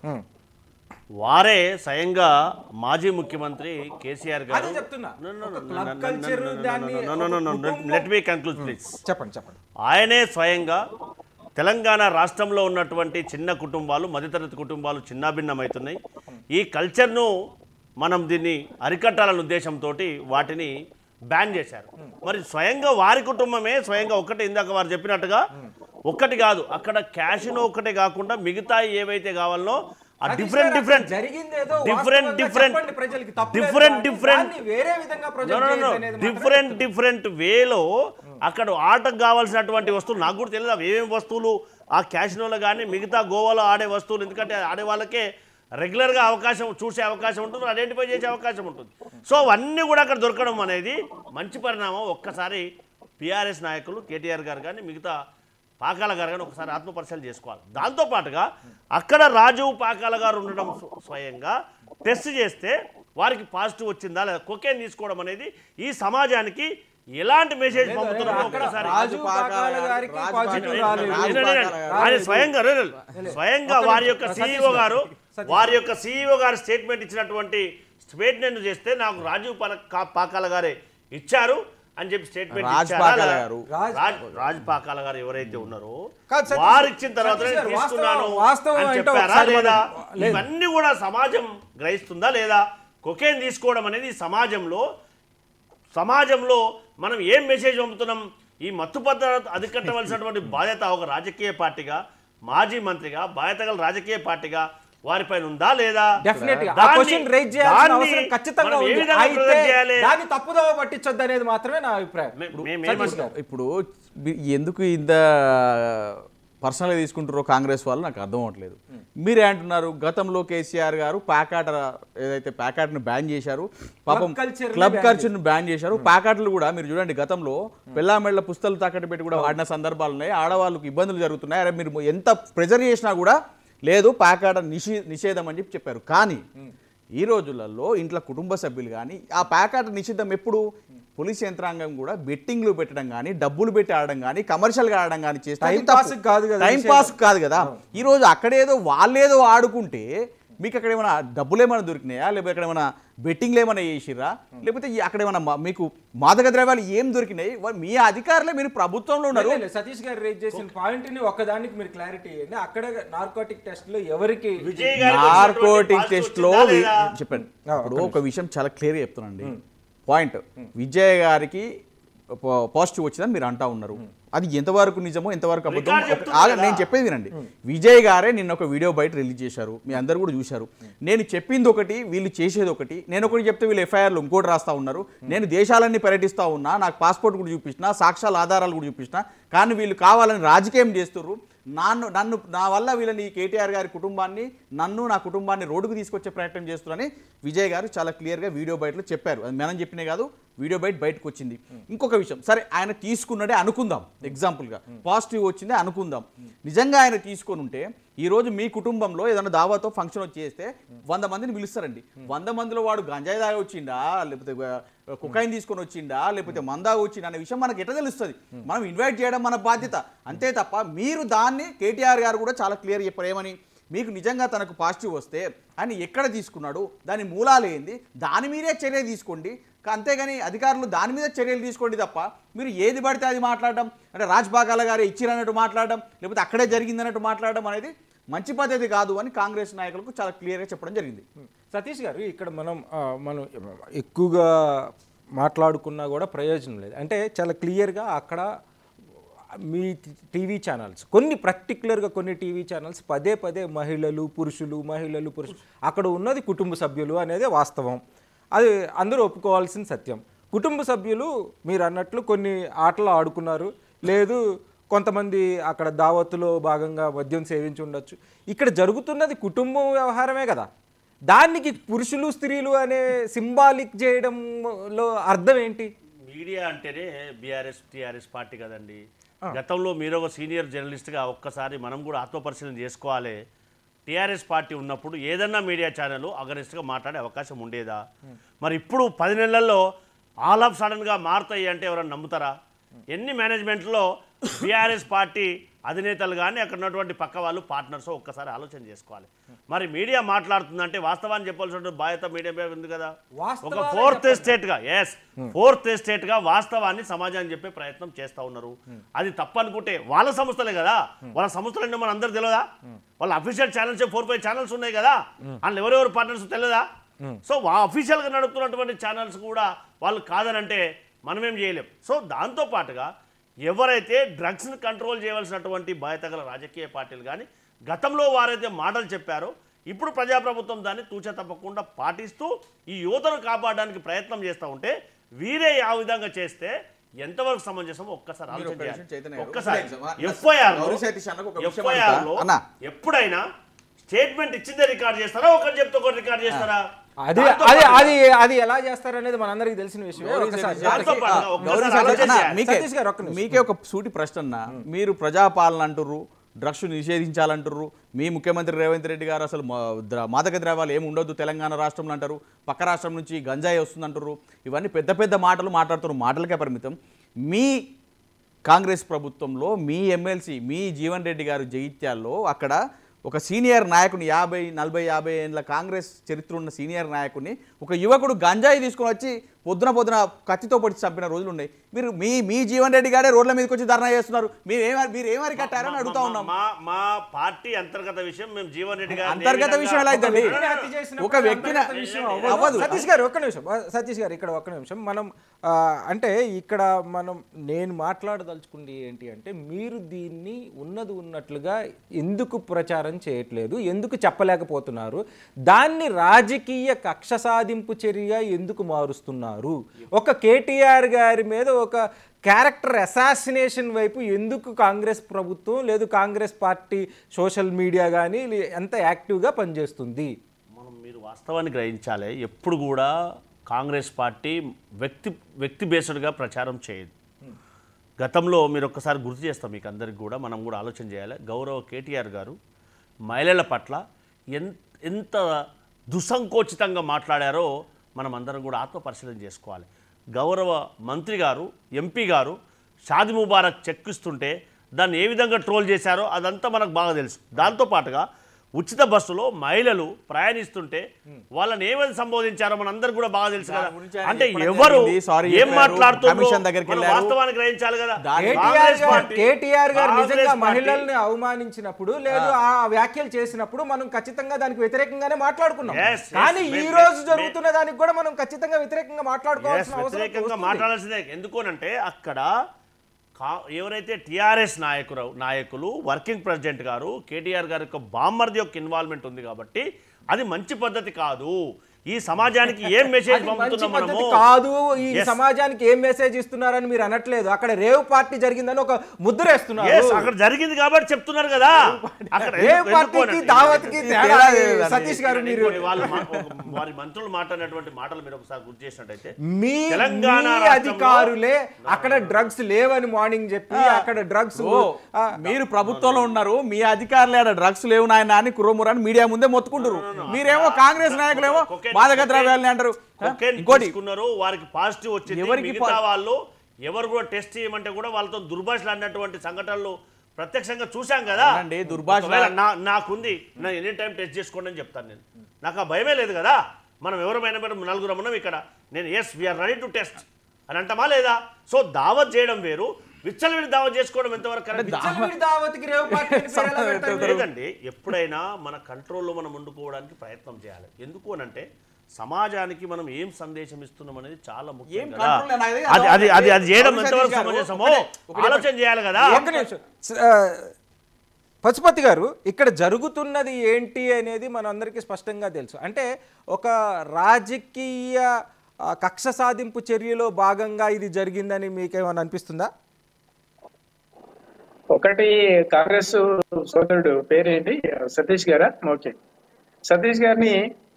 వారే స్వయంగా మాజీ ముఖ్యమంత్రి కేసీఆర్ గారు అదే చెప్తున్నా ఒక క్లబ్ కల్చర్ దాన్ని ఒక కుటుంబం- లెట్ మీ కంక్లూడ్ ప్లీజ్ చెప్పండి చెప్పండి ఆయనే స్వయంగా తెలంగాణ రాష్ట్రంలో ఉన్నటువంటి చిన్న కుటుంబాలు మధ్యతరగతి కుటుంబాలు చిన్నాభిన్నమవుతున్నాయి ఈ కల్చర్ను మనం దీన్ని అరికట్టాలనే ఉద్దేశంతో వాటిని బ్యాన్ చేశారు మరి స్వయంగా వారి కుటుంబమే స్వయంగా ఒక్కటే ఇందాక వారు చెప్పినట్టుగా ఒక్కటి కాదు అక్కడ క్యాషినో ఒక్కటే కాకుండా మిగతా ఏవైతే కావాలనో ఆ డిఫరెంట్ డిఫరెంట్ జరిగిందేదో డిఫరెంట్ వాస్తవంగా డిఫరెంట్ చెప్పండి ప్రజలకి తప్పు లేదు డిఫరెంట్ కానీ డిఫరెంట్ దాన్ని వేరే విధంగా ప్రొజెక్ట్ చేయొద్దు అనేది మాత్రమే డిఫరెంట్ డిఫరెంట్ వేలో అక్కడ ఆటకు కావాల్సినటువంటి వస్తువులు నాకు కూడా తెలియదు అవి ఏమేమి వస్తువులు ఆ క్యాషినోలో కానీ మిగతా గోవాలో ఆడే వస్తువులు ఎందుకంటే ఆడే వాళ్ళకే రెగ్యులర్గా అవకాశం చూసే అవకాశం ఉంటుంది ఐడెంటిఫై చేసే అవకాశం ఉంటుంది సో అవన్నీ కూడా అక్కడ దొరకడం అనేది మంచి పరిణామం ఒక్కసారి పిఆర్ఎస్ నాయకులు కేటీఆర్ గారు కానీ మిగతా పాకాల గారు కానీ ఒకసారి ఆత్మపరిశీలన చేసుకోవాలి దాంతోపాటుగా అక్కడ రాజు పాకాల గారు ఉండడం స్వ- స్వయంగా టెస్ట్ చేస్తే వారికి పాజిటివ్ వచ్చిందా లేదా కొకేన్ తీసుకోవడం అనేది ఈ సమాజానికి ఎలాంటి మెసేజ్ పంపుతున్నారో అక్కడ ఒక్కసారి రాజు పాకాల గారికి రాజు పాజిటివ్ పాకాల రాలేదు రాజు లేదు, లేదు, లేదు. ఆయన స్వయంగా లేదు, లేదు. స్వయంగా వారి యొక్క సీఈఓ గారు వారి యొక్క సీఈఓ గారు స్టేట్మెంట్ ఇచ్చినటువంటి స్టేట్మెంట్ చేస్తే నాకు రాజీవ్ పాల- కా- పాకాల గారే ఇచ్చారు అని చెప్పి స్టేట్మెంట్ రాజ్ ఇచ్చారా? పాకాల లేదా? గారు. రాజ్- రాజ్ రాజ్ పాకాల గారు ఎవరైతే ఉన్నారో కాదు, సతీష్ వారు గారు, ఇచ్చిన తర్వాత సతీష్ నేను గారు, తీసుకున్నాను వాస్తవం- వాస్తవం అని ఏంటో చెప్పారా ఒకసారి లేదా మనం- లేదు. ఇవన్నీ కూడా సమాజం గ్రహిస్తుందా లేదా కొకేన్ తీసుకోవడం అనేది సమాజంలో సమాజంలో మనం ఏం మెసేజ్ పంపుతున్నాం ఈ మత్తు పద్ధతి అధికట్టవలసినటువంటి బాధ్యత ఒక రాజకీయ పార్టీగా మాజీ మంత్రిగా బాధ్యత గల రాజకీయ పార్టీగా వారిపైన ఉందా లేదా డెఫినెట్ గా ఆ దాన్ని- క్వశ్చన్ రైజ్ చేయాల్సిన దాన్ని అవసరం ఖచ్చితంగా మనం ఏ ఉంది విధంగా అయితే present చేయాలి? దాన్ని తప్పుదోవ పట్టించొద్దు అనేది మాత్రమే నా అభిప్రాయం మే- మేము సతీష్ ఏమంటాం? గారు. ఇప్పుడు మీ- ఎందుకు ఇంత పర్సనల్గా తీసుకుంటారో కాంగ్రెస్ వాళ్ళు నాకు అర్థం అవ్వట్లేదు మీరే అంటున్నారు గతంలో కేసీఆర్ గారు ప్యాకాట ఏదైతే ప్యాకాట్ను బ్యాన్ చేశారు పాపం culture ని క్లబ్ ban కల్చర్ను బ్యాన్ చేశారు ప్యాకాట్లు కూడా మీరు చూడండి గతంలో పెళ్ళామెళ్ళ పుస్తలు తాకట్టు పెట్టి కూడా వాడిన సందర్భాలు ఉన్నాయి ఆడవాళ్ళకి ఇబ్బందులు జరుగుతున్నాయి అరే మీరు ఎంత ప్రెజర్ చేసినా కూడా లేదు ప్యాకాట నిషే నిషేధం అని చెప్పి చెప్పారు కానీ ఈ రోజులలో ఇంట్లో కుటుంబ సభ్యులు కానీ ఆ ప్యాకాట నిషిద్ధం ఎప్పుడు పోలీస్ యంత్రాంగం కూడా బెట్టింగ్లు పెట్టడం కానీ డబ్బులు పెట్టి ఆడడం కానీ కమర్షియల్గా ఆడడం కానీ చేస్తే అది Time తప్పు. pass కి కాదు కదా టైం నిషేధం. పాస్ కాదు కదా ఈ రోజు అక్కడేదో వాళ్ళేదో ఆడుకుంటే మీకు అక్కడ ఏమైనా డబ్బులు ఏమైనా దొరికినాయా లేకపోతే అక్కడ ఏమైనా బెట్టింగ్లు ఏమైనా చేసిర్రా లేకపోతే ఈ- అక్కడ ఏమైనా మా- మీకు మాదక ద్రవ్యాలు ఏం దొరికినాయి వా- మీ అధికారులే మీరు ప్రభుత్వంలో ఉన్నారు లేదు, లేదు, సతీష్ గారు రేజ్ చేసిన పాయింట్ ని ఒక్కదానికి మీరు క్లారిటీ ఇవ్వండి అక్కడ నార్కోటిక్ టెస్ట్ లో ఎవరికి విజయ్ గారికి వచ్చినటువంటి నార్కోటిక్ positive టెస్ట్ లో వచ్చిందా వి- లేదా? చెప్పండి ఆ, ఇప్పుడు ఒక విషయం చాలా క్లియర్ చెప్తున్నానండి పాయింట్ విజయ్ గారికి పాజిటివ్ వచ్చిందని మీరు అంటా ఉన్నారు అది ఎంతవరకు నిజమో ఎంతవరకు అబద్ధం రికార్డ్ ఒక- చెప్తున్నా ఆగ- కదా. నేను చెప్పేది వినండి విజయ్ గారే నిన్న ఒక వీడియో బయట రిలీజ్ చేశారు మీ అందరు కూడా చూశారు నేను చెప్పింది ఒకటి వీళ్ళు చేసేది ఒకటి నేను ఒకటి చెప్తే వీళ్ళు ఎఫ్ఐఆర్లు ఇంకోటి రాస్తా ఉన్నారు నేను దేశాలన్నీ పర్యటిస్తా ఉన్నా నాకు పాస్పోర్ట్ కూడా చూపించిన సాక్ష్యాల ఆధారాలు కూడా చూపించిన కానీ వీళ్ళు కావాలని రాజకీయం చేస్తున్నారు నన్ను నన్ను నా వల్ల వీళ్ళని కేటీఆర్ గారి కుటుంబాన్ని నన్ను నా కుటుంబాన్ని రోడ్డుకు తీసుకొచ్చే ప్రయత్నం చేస్తున్నారని విజయ్ గారు చాలా క్లియర్గా వీడియో బయటలో చెప్పారు అది మనం చెప్పినే కాదు వీడియో బయట బయటకు వచ్చింది ఇంకొక విషయం సరే ఆయన తీసుకున్నదే అనుకుందాం ఎగ్జాంపుల్గా పాజిటివ్ వచ్చిందే అనుకుందాం నిజంగా ఆయన తీసుకొని ఉంటే ఈ రోజు మీ కుటుంబంలో ఏదైనా దావాతో ఫంక్షన్ వచ్చి చేస్తే వంద మందిని పిలుస్తారండి వంద మందిలో వాడు గంజాయి దాగి వచ్చిండా లేకపోతే కుకాయిన్ తీసుకొని వచ్చిండా లేకపోతే మందా వచ్చిండా అనే విషయం మనకి ఎట్లా తెలుస్తుంది మనం ఇన్వైట్ చేయడం మన బాధ్యత అంతే తప్ప మీరు దాన్ని కేటీఆర్ గారు కూడా చాలా క్లియర్ చెప్పారు ఏమని మీకు నిజంగా తనకు పాజిటివ్ వస్తే ఆయన ఎక్కడ తీసుకున్నాడు దాని మూలాలు ఏంది దాని మీదే చర్య తీసుకోండి కా- అంతేగాని అధికారులు దాని మీద చర్యలు తీసుకోండి తప్ప మీరు ఏది పడితే అది మాట్లాడడం అంటే రాజ్బాగాల గారు ఇచ్చిరన్నట్టు మాట్లాడడం లేకపోతే అక్కడే జరిగిందన్నట్టు మాట్లాడడం అనేది మంచి పద్ధతి కాదు అని కాంగ్రెస్ నాయకులకు చాలా క్లియర్గా చెప్పడం జరిగింది సతీష్ గారు ఇక్కడ మనం ఆ, మనం ఎక్కువగా మాట్లాడుకున్నా కూడా ప్రయోజనం లేదు అంటే చాలా క్లియర్గా అక్కడ మీ టీవీ ఛానల్స్ కొన్ని పర్టికులర్గా కొన్ని టీవీ ఛానల్స్ పదే పదే మహిళలు పురుషులు మహిళలు పురుషులు అక్కడ ఉన్నది కుటుంబ సభ్యులు అనేది వాస్తవం అది అందరూ ఒప్పుకోవాల్సిన సత్యం కుటుంబ సభ్యులు మీరు అన్నట్లు కొన్ని ఆటలు ఆడుకున్నారు లేదు కొంతమంది అక్కడ దావత్తులో భాగంగా మద్యం సేవించి ఉండొచ్చు ఇక్కడ జరుగుతున్నది కుటుంబం వ్యవహారమే కదా దానికి పురుషులు స్త్రీలు అనే సింబాలిక్ చేయడంలో అర్థం ఏంటి మీడియా అంటేనే బీఆర్ఎస్ టీఆర్ఎస్ పార్టీ కదండి గతంలో మీరు ఒక సీనియర్ జర్నలిస్ట్గా ఒక్కసారి మనం కూడా ఆత్మపరిశీలన చేసుకోవాలి టీఆర్ఎస్ పార్టీ ఉన్నప్పుడు ఏదన్నా మీడియా ఛానల్ అగనిస్ట్గా మాట్లాడే అవకాశం ఉండేదా మరి ఇప్పుడు పది నెలల్లో ఆల్ ఆఫ్ సడన్గా మారుతాయి అంటే ఎవరైనా నమ్ముతారా ఎన్ని మేనేజ్మెంట్లో బీఆర్ఎస్ పార్టీ అధినేతలు కానీ అక్కడ ఉన్నటువంటి పక్క వాళ్ళు పార్ట్నర్స్ ఒక్కసారి ఆలోచన చేసుకోవాలి మరి మీడియా మాట్లాడుతుందంటే వాస్తవాన్ని చెప్పాల్సిన బాధ్యత మీడియా మీద ఉంది కదా ఒక వాస్తవాలే ఫోర్త్ స్టేట్ గా ఎస్ ఫోర్త్ స్టేట్ గా వాస్తవాన్ని సమాజాన్ని చెప్పే ప్రయత్నం చేస్తా ఉన్నారు అది తప్పనుకుంటే వాళ్ళ సంస్థలే కదా వాళ్ళ సంస్థలు అంటే మన అందరికి తెలియదా వాళ్ళ official channels four five channels ఉన్నాయి కదా వాళ్ళు ఎవరెవరు పార్ట్నర్స్ తెలియదా సో అఫీషియల్ గా నడుపుతున్నటువంటి ఛానల్స్ కూడా వాళ్ళు కాదనంటే మనమేం చేయలేం సో దాంతో పాటుగా ఎవరైతే డ్రగ్స్ని కంట్రోల్ చేయవలసినటువంటి బాధ్యత గల రాజకీయ పార్టీలు కానీ గతంలో వారైతే మాటలు చెప్పారో ఇప్పుడు ప్రజాప్రభుత్వం దాన్ని తూచ తప్పకుండా పాటిస్తూ ఈ యువతను కాపాడడానికి ప్రయత్నం చేస్తూ ఉంటే వీరే ఆ విధంగా చేస్తే ఎంతవరకు సమంజసం ఒక్కసారి మీరు ఆలోచన ఒక్క నిమిషం చేయాలి చైతన్య గారు. ఒక్కసారి ఒక్క నిమిషం. ఎఫ్ఐఆర్ గౌరీ సతీష్ అన్నకు ఒక విషయం ఎఫ్ఐఆర్ అడుగుతా. లో అన్న. ఎప్పుడైనా స్టేట్మెంట్ ఇచ్చిందే రికార్డ్ చేస్తారా ఒకటి చెప్తే ఒకటి రికార్డ్ చేస్తారా అది దాంతో అది పాటుగా- అది అది ఎలా చేస్తారనేది మనందరికీ తెలిసిన విషయం గౌరీ ఒకసారి సతీష్ దాంతో గారికి- పాటుగా ఆ, ఒక్కసారి గౌరీ సతీష్ ఆలోచన అన్న, చేయాలి. మీకే సతీష్ గారు ఒక్క నిమిషం. మీకే ఒక సూటి ప్రశ్న అన్న మీరు ప్రజాపాలన అంటుర్రు డ్రగ్స్ నిషేధించాలంటుర్రు మీ ముఖ్యమంత్రి రేవంత్ రెడ్డి గారు అసలు మా- ద్ర- మాదక ద్రవ్యాలు ఏమి ఉండొద్దు తెలంగాణ రాష్ట్రంలో అంటారు పక్క రాష్ట్రం నుంచి గంజాయి వస్తుందంటారు ఇవన్నీ పెద్ద పెద్ద మాటలు మాట్లాడుతున్నారు మాటలకే పరిమితం మీ కాంగ్రెస్ ప్రభుత్వంలో మీ ఎమ్మెల్సీ మీ జీవన్ రెడ్డి గారు జగిత్యాల్లో అక్కడ ఒక సీనియర్ నాయకుని యాభై నలభై యాభై ఏళ్ళ కాంగ్రెస్ చరిత్ర ఉన్న సీనియర్ నాయకుని ఒక యువకుడు గంజాయి తీసుకొని వచ్చి పొద్దున పొద్దున కత్తితో పొడిచి చంపిన రోజులు ఉన్నాయి మీరు మీ మీ జీవన్ రెడ్డి గారే రోడ్ల మీదకి వచ్చి ధర్నా చేస్తున్నారు మీరు ఏమ మీరు ఏమరి కట్టారని అడుగుతా మా- ఉన్నాం మా మా పార్టీ అంతర్గత విషయం మేము జీవన్ రెడ్డి గారిని ఏ అంతర్గత విధంగా- విషయం ఎలా అవుతుంది వ్యక్తిని హత్య చేసినప్పుడు ఒక వ్యక్తిని అంతర్గత విషయం అవ్వదు. అవ్వదు సతీష్ గారు ఒక్క నిమిషం ఆ, సతీష్ గారు ఇక్కడ ఒక్క నిమిషం మనం ఆ, అంటే ఇక్కడ మనం నేను మాట్లాడదలుచుకుంది ఏంటి అంటే మీరు దీన్ని ఉన్నది ఉన్నట్లుగా ఎందుకు ప్రచారం చేయట్లేదు ఎందుకు చెప్పలేకపోతున్నారు దాన్ని రాజకీయ కక్ష సాధింపు చర్యగా ఎందుకు మారుస్తున్నారు ఒక కేటీఆర్ గారి మీద ఒక క్యారెక్టర్ అసాసినేషన్ వైపు ఎందుకు కాంగ్రెస్ ప్రభుత్వం లేదు కాంగ్రెస్ పార్టీ సోషల్ మీడియా కానీ ఎంత యాక్టివ్గా పనిచేస్తుంది మనం మీరు వాస్తవాన్ని గ్రహించాలి ఎప్పుడు కూడా కాంగ్రెస్ పార్టీ వ్యక్తి వ్యక్తి బేస్డ్గా ప్రచారం చేయదు గతంలో మీరు ఒక్కసారి గుర్తు చేస్తాం మీకు అందరికి కూడా మనం కూడా ఆలోచన చేయాలి గౌరవ కేటీఆర్ గారు మహిళల పట్ల ఎంత ఎంత దుసంకోచితంగా మాట్లాడారో మనం అందరం కూడా ఆత్మపరిశీలన చేసుకోవాలి గౌరవ మంత్రి గారు ఎంపీ గారు షాది ముబారక్ చెక్ ఇస్తుంటే దాన్ని ఏ విధంగా ట్రోల్ చేశారో అదంతా మనకు బాగా తెలుసు దాంతో పాటుగా ఉచిత బస్సులో మహిళలు ప్రయాణిస్తుంటే వాళ్ళని ఏమని సంబోధించారో మనందరికి కూడా బాగా తెలుసు కదా దాని గురించి ఆయన అంటే చెప్పడం ఎవరు జరిగింది, sorry ఏం చెప్పారు, మాట్లాడుతున్నారు కమిషన్ దగ్గరికి మనం వెళ్ళారు. వాస్తవాన్ని గ్రహించాలి కదా దాని- కేటీఆర్ కాంగ్రెస్ గారు పార్టీ- కేటీఆర్ గారు కాంగ్రెస్ నిజంగా పార్టీ- మహిళల్ని అవమానించినప్పుడు లేదు ఆ వ్యాఖ్యలు చేసినప్పుడు మనం ఖచ్చితంగా దానికి వ్యతిరేకంగానే మాట్లాడుకున్నాం Yes, yes. కానీ ఈ మే- రోజు మే- జరుగుతున్న దానికి కూడా మనం ఖచ్చితంగా వ్యతిరేకంగా Yes, మాట్లాడుకోవాల్సిన అవసరం వ్యతిరేకంగా వస్తుంది. మాట్లాడాల్సిందే ఎందుకోనంటే అక్కడ కా ఎవరైతే టీఆర్ఎస్ నాయకులు నాయకులు వర్కింగ్ ప్రెసిడెంట్ గారు కేటీఆర్ గారి యొక్క బామ్మర్ది యొక్క ఇన్వాల్వ్మెంట్ ఉంది కాబట్టి అది మంచి పద్ధతి కాదు ఈ సమాజానికి ఏం మెసేజ్ అది మంచి పంపుతున్నాం పద్ధతి మనము కాదు ఈ Yes. సమాజానికి ఏం మెసేజ్ ఇస్తున్నారని మీరు అనట్లేదు అక్కడ రేవ్ పార్టీ జరిగిందని ఒక ముద్ర వేస్తున్నారు Yes, అక్కడ జరిగింది కాబట్టి చెప్తున్నారు కదా అక్కడ రేవ్ ఎందుకు- పార్టీకి ఎందుకోనండి? దావత్కి తేడా తేడా లేదు. లేదండి. సతీష్ గారు మీరు ఇంకోటి వాళ్ళు మా- ఒక- వారి మంత్రులు మాట్లాడినటువంటి మాటలు మీరు ఒకసారి గుర్తు చేసినట్టయితే మీ తెలంగాణ మీ రాష్ట్రంలో- అధికారులే అక్కడ డ్రగ్స్ లేవని మార్నింగ్ చెప్పి అక్కడ డ్రగ్స్ ఓ, మీరు ప్రభుత్వంలో ఉన్నారు మీ అధికారులు ఆడ డ్రగ్స్ లేవు నాయన అని కుర్రమురాని మీడియా ముందే మొత్తుకుంటారు మీరేమో కాంగ్రెస్ నాయకులేమో Cocaine- మాదక ద్రవ్యాలని అంటారు ఆ? cocaine ఇంకోటి తీసుకున్నారు వారికి పాజిటివ్ వచ్చింది ఎవరికి మిగతా వాళ్ళు ఎవరు కూడా టెస్ట్ చేయమంటే కూడా వాళ్ళతో దుర్భాషలు అన్నటువంటి సంఘటనలు ప్రత్యక్షంగా చూశాం కదా అవునండి, దుర్భాషల- ఒకవేళ నా నాకుంది నా ఎనీ టైం టెస్ట్ చేసుకోండి అని చెప్తాను నేను నాకు ఆ భయమే లేదు కదా మనం ఎవరమైనా మనం నలుగురం ఉన్నాం ఇక్కడ నేను yes we are ready to test అని అంటామా లేదా సో దావత్ చేయడం వేరు విచ్చలవిడి దావత్ చేసుకోవడం ఎంతవరకు కరెక్ట్ విచ్చలవిడి దావత్కి రేవ్ పార్టీ అని పేరు ఎలా పెడతారు? లేదండి ఎప్పుడైనా మన కంట్రోల్లో మనం వండుకోవడానికి ప్రయత్నం చేయాలి ఎందుకు అని అంటే సమాజానికి మనం ఏం సందేశం ఇస్తున్నాం అనేది చాలా ముఖ్యం ఏం కదా control లేదు, అదే అది అది అది అది చేయడం సతీష్ ఎంతవరకు గారు, సమంజసమో ఒకటే, ఒకటే ఆలోచన చేయాలి కదా ఒక్క నిమిషం స- ఆ, పశుపతి గారు ఇక్కడ జరుగుతున్నది ఏంటి అనేది మనందరికీ స్పష్టంగా తెలుసు అంటే ఒక రాజకీయ ఆ, కక్ష సాధింపు చర్యలో భాగంగా ఇది జరిగిందని మీకేమైనా అనిపిస్తుందా ఒకటి కాంగ్రెస్ సోదరుడు పేరేంటి సతీష్ గారా ఓకే సతీష్ గారిని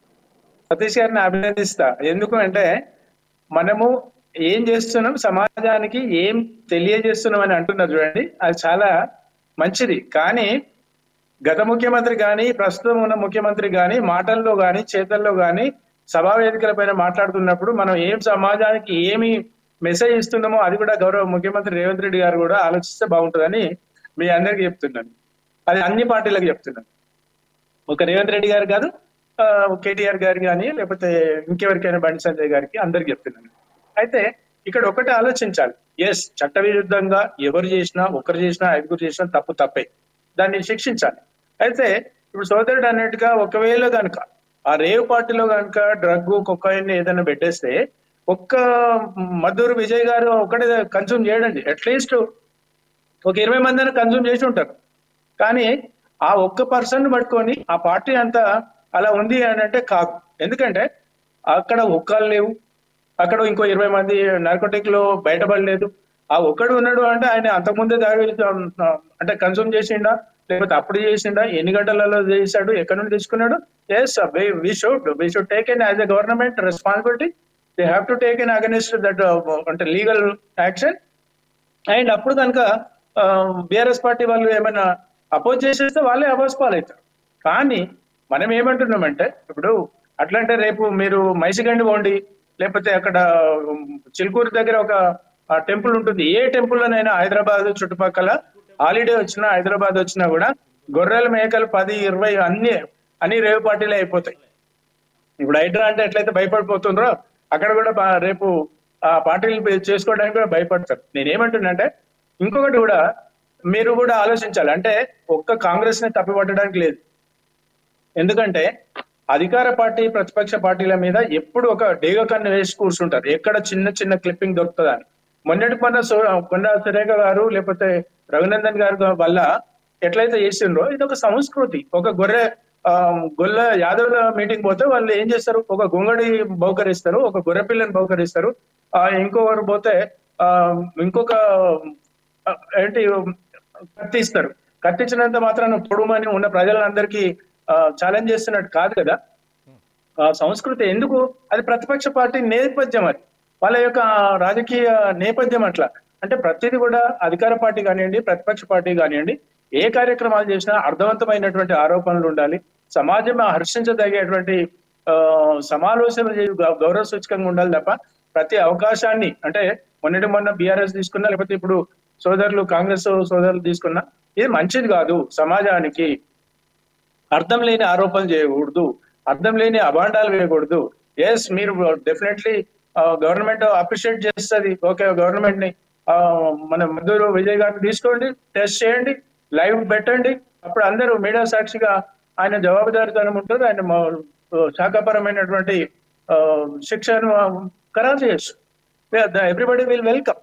సతీష్ గారిని అభినందిస్తా ఎందుకు అంటే మనము ఏం చేస్తున్నాం సమాజానికి ఏం తెలియజేస్తున్నాం అని అంటున్నారు చూడండి అది చాలా మంచిది కానీ గత ముఖ్యమంత్రి కానీ ప్రస్తుతం ఉన్న ముఖ్యమంత్రి కానీ మాటల్లో కానీ చేతల్లో కానీ సభా వేదికల పైన మాట్లాడుతున్నప్పుడు మనం ఏం సమాజానికి ఏమి మెసేజ్ ఇస్తున్నామో అది కూడా గౌరవ ముఖ్యమంత్రి రేవంత్ రెడ్డి గారు కూడా ఆలోచిస్తే బాగుంటుందని మీ అందరికీ చెప్తున్నాను అది అన్ని పార్టీలకు చెప్తున్నాను ఒక రేవంత్ రెడ్డి గారు కాదు ఆ, కేటీఆర్ గారు కానీ లేకపోతే ఇంకెవరికైనా బండి సంజయ్ గారికి అందరికి చెప్తున్నాను అయితే ఇక్కడ ఒకటి ఆలోచించాలి ఎస్ చట్ట విరుద్ధంగా ఎవరు చేసినా ఒకరు చేసినా ఐదుగురు చేసినా తప్పు తప్పే దాన్ని శిక్షించాలి అయితే ఇప్పుడు సోదరుడు అన్నట్టుగా ఒకవేళ కనుక ఆ రేవ్ పార్టీలో కనుక డ్రగ్ కొకాయిన్ ఏదైనా పెట్టేస్తే ఒక్క మద్దూరు విజయ్ గారు ఒకటే కన్సూమ్ చేయడండి అట్లీస్ట్ ఒక ఇరవై మందిని కన్సూమ్ చేసి ఉంటారు కానీ ఆ ఒక్క పర్సన్ పట్టుకొని ఆ పార్టీ అంతా అలా ఉంది అని అంటే కాదు ఎందుకంటే అక్కడ ఒక్కలు లేవు అక్కడ ఇంకో ఇరవై మంది నార్కోటిక్ లో బయటపడలేదు ఆ ఒక్కడు ఉన్నాడు అంటే ఆయన అంతకుముందే దాగి అంటే కన్సూమ్ చేసిండా లేకపోతే అప్పుడు చేసిండా ఎన్ని గంటలలో చేశాడు ఎక్కడి నుండి తీసుకున్నాడు yes we should we should take on as a government responsibility they have to take on against that అంటే లీగల్ యాక్షన్ అండ్ అప్పుడు కనుక బీఆర్ఎస్ పార్టీ వాళ్ళు ఏమైనా అపోజ్ చేసేస్తే వాళ్ళే అపోజ్ పాలవుతారు కానీ మనం ఏమంటున్నామంటే ఇప్పుడు అట్లంటే రేపు మీరు మైసిగండి పోండి లేకపోతే అక్కడ ఉమ్, చిలుకూరు దగ్గర ఒక టెంపుల్ ఉంటుంది ఏ టెంపుల్ లోనైనా హైదరాబాద్ చుట్టుపక్కల హాలిడే వచ్చినా హైదరాబాద్ వచ్చినా కూడా గొర్రెల మేకలు పది ఇరవై అన్ని అన్ని రేవు పార్టీలే అయిపోతాయి ఇప్పుడు హైడ్రా అంటే ఎట్లయితే భయపడిపోతుండ్రో అక్కడ కూడా బా- రేపు ఆ పార్టీలు పే- చేసుకోవడానికి కూడా భయపడతారు నేనేమంటున్నానంటే ఇంకొకటి కూడా మీరు కూడా ఆలోచించాలి అంటే ఒక్క కాంగ్రెస్ ని తప్పిపట్టడానికి లేదు ఎందుకంటే అధికార పార్టీ ప్రతిపక్ష పార్టీల మీద ఎప్పుడు ఒక డేగ కన్ను వేసి కూర్చుంటారు ఎక్కడ చిన్న చిన్న క్లిప్పింగ్ దొరుకుతుందని మొన్నటి మొన్న సో- కొండ సురేఖ గారు లేకపోతే రఘునందన్ గారు వల్ల ఎట్లయితే చేసిండ్రో ఇది ఒక సంస్కృతి ఒక గొర్రె ఆ, గొల్ల యాదవుల మీటింగ్ పోతే వాళ్ళు ఏం చేస్తారు ఒక గొంగడి బహుకరిస్తారు ఒక గొర్రె పిల్లని బహుకరిస్తారు ఆ ఇంకొకరు పోతే ఆ ఇంకొక ఆ, ఏంటి కత్తిస్తారు కత్తించినంత మాత్రాన పొడుమని ఉన్న ప్రజలందరికీ ఛాలెంజ్ చేస్తున్నట్టు కాదు కదా ఆ సంస్కృతి ఎందుకు అది ప్రతిపక్ష పార్టీ నేపథ్యం అది వాళ్ళ యొక్క రాజకీయ నేపథ్యం అట్లా అంటే ప్రతిదీ కూడా అధికార పార్టీ కానివ్వండి ప్రతిపక్ష పార్టీ కానివ్వండి ఏ కార్యక్రమాలు చేసినా అర్థవంతమైనటువంటి ఆరోపణలు ఉండాలి సమాజం హర్షించదగేటువంటి ఆ, సమాలోచనలు చేయ- గౌ- గౌరవ సూచకంగా ఉండాలి తప్ప ప్రతి అవకాశాన్ని అంటే మొన్నటి మొన్న బీఆర్ఎస్ తీసుకున్నా లేకపోతే ఇప్పుడు సోదరులు కాంగ్రెస్ సోదరులు తీసుకున్నా ఇది మంచిది కాదు సమాజానికి అర్థం లేని ఆరోపణలు చేయకూడదు అర్థం లేని అభాండాలు వేయకూడదు ఎస్ మీరు డెఫినెట్లీ గవర్నమెంట్ అప్రిషియేట్ చేస్తుంది ఓకే గవర్నమెంట్ ని ఆ, మన మద్దూరు విజయ్ గారిని తీసుకోండి టెస్ట్ చేయండి లైవ్ పెట్టండి అప్పుడు అందరూ మీడియా సాక్షిగా ఆయన జవాబుదారితనం ఉంటుంది ఆయన మా- శాఖాపరమైనటువంటి ఆ, శిక్షను ఖరారు చేయొచ్చు ఎవ్రీబడి విల్ వెల్కమ్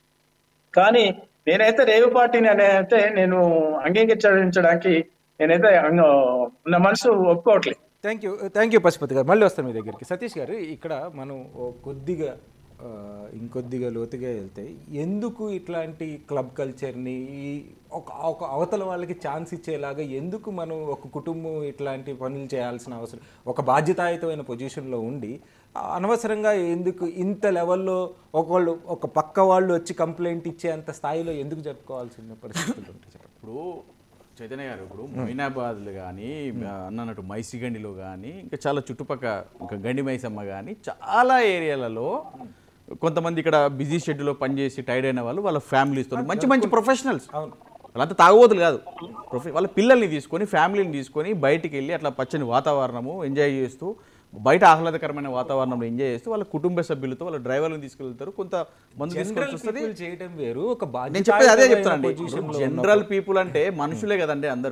కానీ నేనైతే రేవు పార్టీని అయితే నేను అంగీకరించడానికి నేనైతే అంగ- నా మనసు ఒప్పుకోవట్లేదు thank you thank you Pashupati గారు మళ్ళీ వస్తాను మీ దగ్గరికి సతీష్ గారు ఇక్కడ మనం ఓ కొద్దిగా ఆ, ఇంకొద్దిగా లోతుగా వెళ్తే ఎందుకు ఇట్లాంటి క్లబ్ కల్చర్ని ఈ ఒక ఒక అవతల వాళ్ళకి ఛాన్స్ ఇచ్చేలాగా ఎందుకు మనం ఒక కుటుంబం ఇట్లాంటి పనులు చేయాల్సిన అవసరం ఒక బాధ్యతాయుతమైన పొజిషన్లో ఉండి ఆ, అనవసరంగా ఎందుకు ఇంత లెవెల్లో ఒకళ్ళు ఒక పక్క వాళ్ళు వచ్చి కంప్లైంట్ ఇచ్చేంత స్థాయిలో ఎందుకు జరుపుకోవాల్సిన పరిస్థితులు ఉంటాయి చెప్పండి ఇప్పుడు చైతన్య గారు ఇప్పుడు మొయినాబాద్లో కానీ అన్నట్టు మైసిగండిలో కానీ ఇంకా చాలా చుట్టుపక్క ఇంకా గండి మైసమ్మ కానీ చాలా ఏరియాలలో కొంతమంది ఇక్కడ బిజీ షెడ్యూల్లో పనిచేసి టైర్డ్ అయిన వాళ్ళు వాళ్ళ ఫ్యామిలీస్తో మంచి మంచి ప్రొఫెషనల్స్ వాళ్ళంతా తాగుబోతులు కాదు ప్రొఫె వాళ్ళ పిల్లల్ని తీసుకొని ఫ్యామిలీని తీసుకొని బయటికి వెళ్ళి అట్లా పచ్చని వాతావరణము ఎంజాయ్ చేస్తూ బయట ఆహ్లాదకరమైన వాతావరణంలో ఎంజాయ్ చేస్తూ వాళ్ళ కుటుంబ సభ్యులతో వాళ్ళ డ్రైవర్లను తీసుకెళ్తారు కొంత మందు తీసుకొని జనరల్ వస్తుంది పీపుల్ చేయడం వేరు ఒక నేను చెప్పేది అదే బాధ్యతాయుతమైన చెప్తానండి పొజిషన్లో జనరల్ పీపుల్ అంటే మనుషులే కదండి అందరూ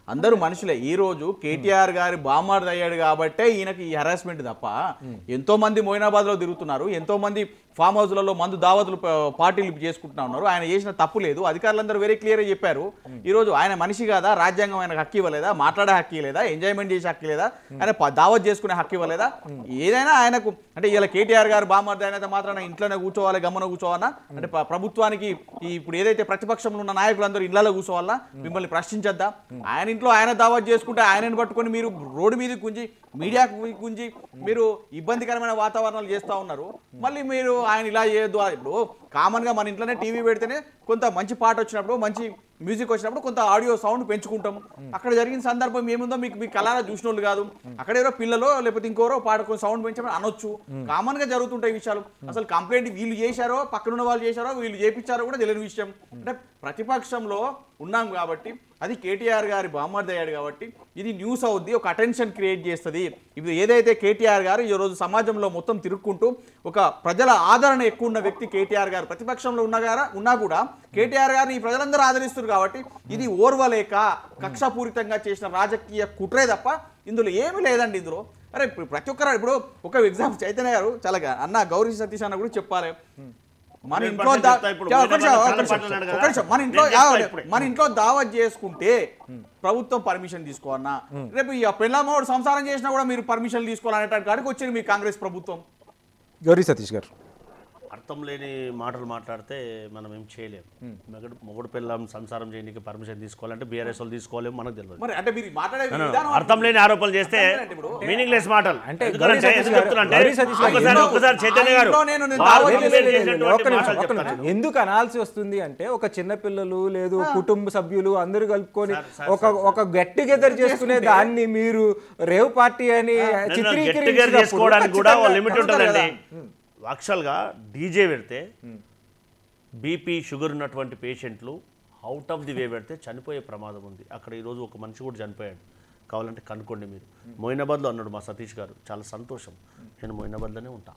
అందరూ మనుషులే ఈ రోజు కేటీఆర్ గారి బామార్ది అయ్యాడు కాబట్టే ఈయనకి ఈ హరాస్మెంట్ తప్ప ఎంతో మంది మోయినాబాద్ లో తిరుగుతున్నారు ఎంతో మంది ఫామ్ హౌస్లలో మందు దావతులు ప- పార్టీలు చేసుకుంటున్నా ఉన్నారు ఆయన చేసిన తప్పు లేదు అధికారులందరూ వెరీ క్లియర్ చెప్పారు ఈ రోజు ఆయన మనిషి కాదా రాజ్యాంగం ఆయనకు హక్కు ఇవ్వలేదా మాట్లాడే హక్కు ఇవ్వలేదా ఎంజాయ్మెంట్ చేసే హక్కు లేదా ఆయన ప- దావత్ చేసుకునే హక్కు ఇవ్వలేదా ఏదైనా ఆయనకు అంటే ఇలా కేటీఆర్ గారు బామార్ది అయినంత మాత్రాన ఇంట్లోనే కూర్చోవాలి గమ్మన కూర్చోవాలా అంటే ప్ర- ప్రభుత్వానికి ఈ ఇప్పుడు ఏదైతే ప్రతిపక్షంలో ఉన్న నాయకులందరూ ఇళ్లలో కూర్చోవాలా మిమ్మల్ని ప్రశ్నించద్దా ఆయన ఇంట్లో ఆయన దావత్ చేసుకుంటే ఆయనని పట్టుకొని మీరు రోడ్డు మీద గుంజి మీడియాకు గుంజి మీరు ఇబ్బందికరమైన వాతావరణాలు చేస్తూ ఉన్నారు మళ్ళీ మీరు ఆయన ఇలా చేయొద్దు ఇప్పుడు కామన్గా మన ఇంట్లోనే టీవీ పెడితేనే కొంత మంచి పాట వచ్చినప్పుడు మంచి మ్యూజిక్ వచ్చినప్పుడు కొంత ఆడియో సౌండ్ పెంచుకుంటాం అక్కడ జరిగిన సందర్భం ఏముందో మీకు మీ కళారా చూసిన వాళ్ళు కాదు అక్కడ ఎవరో పిల్లలో లేకపోతే ఇంకోరో పాట సౌండ్ పెంచమని అనొచ్చు కామన్ గా జరుగుతుంటాయి ఈ విషయాలు అసలు కంప్లైంట్ వీళ్ళు చేశారో పక్కన ఉన్న వాళ్ళు చేశారో వీళ్ళు చేపించారో కూడా తెలియని విషయం అంటే ప్రతిపక్షంలో ఉన్నాం కాబట్టి అది కేటీఆర్ గారి బామర్ది అయ్యాడు కాబట్టి ఇది న్యూస్ అవుద్ది ఒక అటెన్షన్ క్రియేట్ చేస్తుంది ఇప్పుడు ఏదైతే కేటీఆర్ గారు ఈ రోజు సమాజంలో మొత్తం తిరుక్కుంటూ ఒక ప్రజల ఆదరణ ఎక్కువ ఉన్న వ్యక్తి కేటీఆర్ గారు ప్రతిపక్షంలో ఉన్న గారా ఉన్నా కూడా కేటీఆర్ గారిని ఈ ప్రజలందరూ ఆదరిస్తున్నారు కాబట్టి ఇది ఓర్వలేక కక్షపూరితంగా చేసిన రాజకీయ కుట్రే తప్ప ఇందులో ఏమీ లేదండి ఇందులో అరే ఇప్పుడు ప్రతి ఒక్కరు ఇప్పుడు ఒక ఎగ్జాంపుల్ చైతన్య గారు చాలా గా- అన్న గౌరీ సతీష్ అన్న కూడా చెప్పాలి మన నేను ఇంట్లో పర్సెంట్ దా- చెప్తా ఇప్పుడు. ఒక్క నిమిషం, ఒక్క చాలా నిమిషం, పాటలు అన్నాడు ఒక్క కదా. నిమిషం. మన ఇంట్లో నేను చెప్తా ఆవిడ- ఇప్పుడే. మన ఇంట్లో దావత్ చేసుకుంటే ప్రభుత్వం పర్మిషన్ తీసుకోవన్నా రేపు ఈ పెళ్ళామోడు సంసారం చేసినా కూడా మీరు పర్మిషన్ తీసుకోవాలనేటానికి కాడికి వచ్చింది మీ కాంగ్రెస్ ప్రభుత్వం గౌరీ సతీష్ గారు అర్థం లేని మాటలు మాట్లాడితే మనం ఏం చేయలేం మొగడు మొగుడు పిల్లం సంసారం చేయడానికి పర్మిషన్ తీసుకోవాలంటే బీఆర్ఎస్ వాళ్ళు తీసుకోలేము మనకు తెలియదు మరి అంటే మీరు మాట్లాడే No, no, విధానం అర్థం లేని ఆరోపణలు చేస్తే లేదండి ఇప్పుడు. మీనింగ్ లెస్ మాటలు అంటే ఎందుకంటే గౌరీ సతీష్ ఎందుకు గారు- చెప్తున్నా గౌరీ అంటే సతీష్ గారు ఒక్కసారి ఇంట్లో- ఒక్కసారి చైతన్య ఆ గారు ఇంట్లో నేను నేను వాళ్ళు దావత్ మీరు లేదు, లేదు, చేసినటువంటి ఒక్క నిమిషం, మాటలు ఒక్క చెప్తాను. నిమిషం. ఎందుకు అనాల్సి వస్తుంది అంటే ఒక చిన్న పిల్లలు లేదు కుటుంబ సభ్యులు అందరూ కలుపుకొని ఒక ఒక గెట్ టుగెదర్ చేసుకునే దాన్ని మీరు రేవ్ పార్టీ అని గెట్ టుగెదర్ చిత్రీకరించినప్పుడు చేసుకోవడానికి కూడా ఖచ్చితంగా లిమిట్ కలుగుతారు ఉంటుందండి యాక్చువల్గా డీజే పెడితే బీపీ షుగర్ ఉన్నటువంటి పేషెంట్లు అవుట్ ఆఫ్ ది వే పెడితే చనిపోయే ప్రమాదం ఉంది అక్కడ ఈరోజు ఒక మనిషి కూడా చనిపోయాడు కావాలంటే కనుక్కోండి మీరు మొయినాబాద్లో అన్నాడు మా సతీష్ గారు చాలా సంతోషం నేను మొయినాబాద్లోనే ఉంటా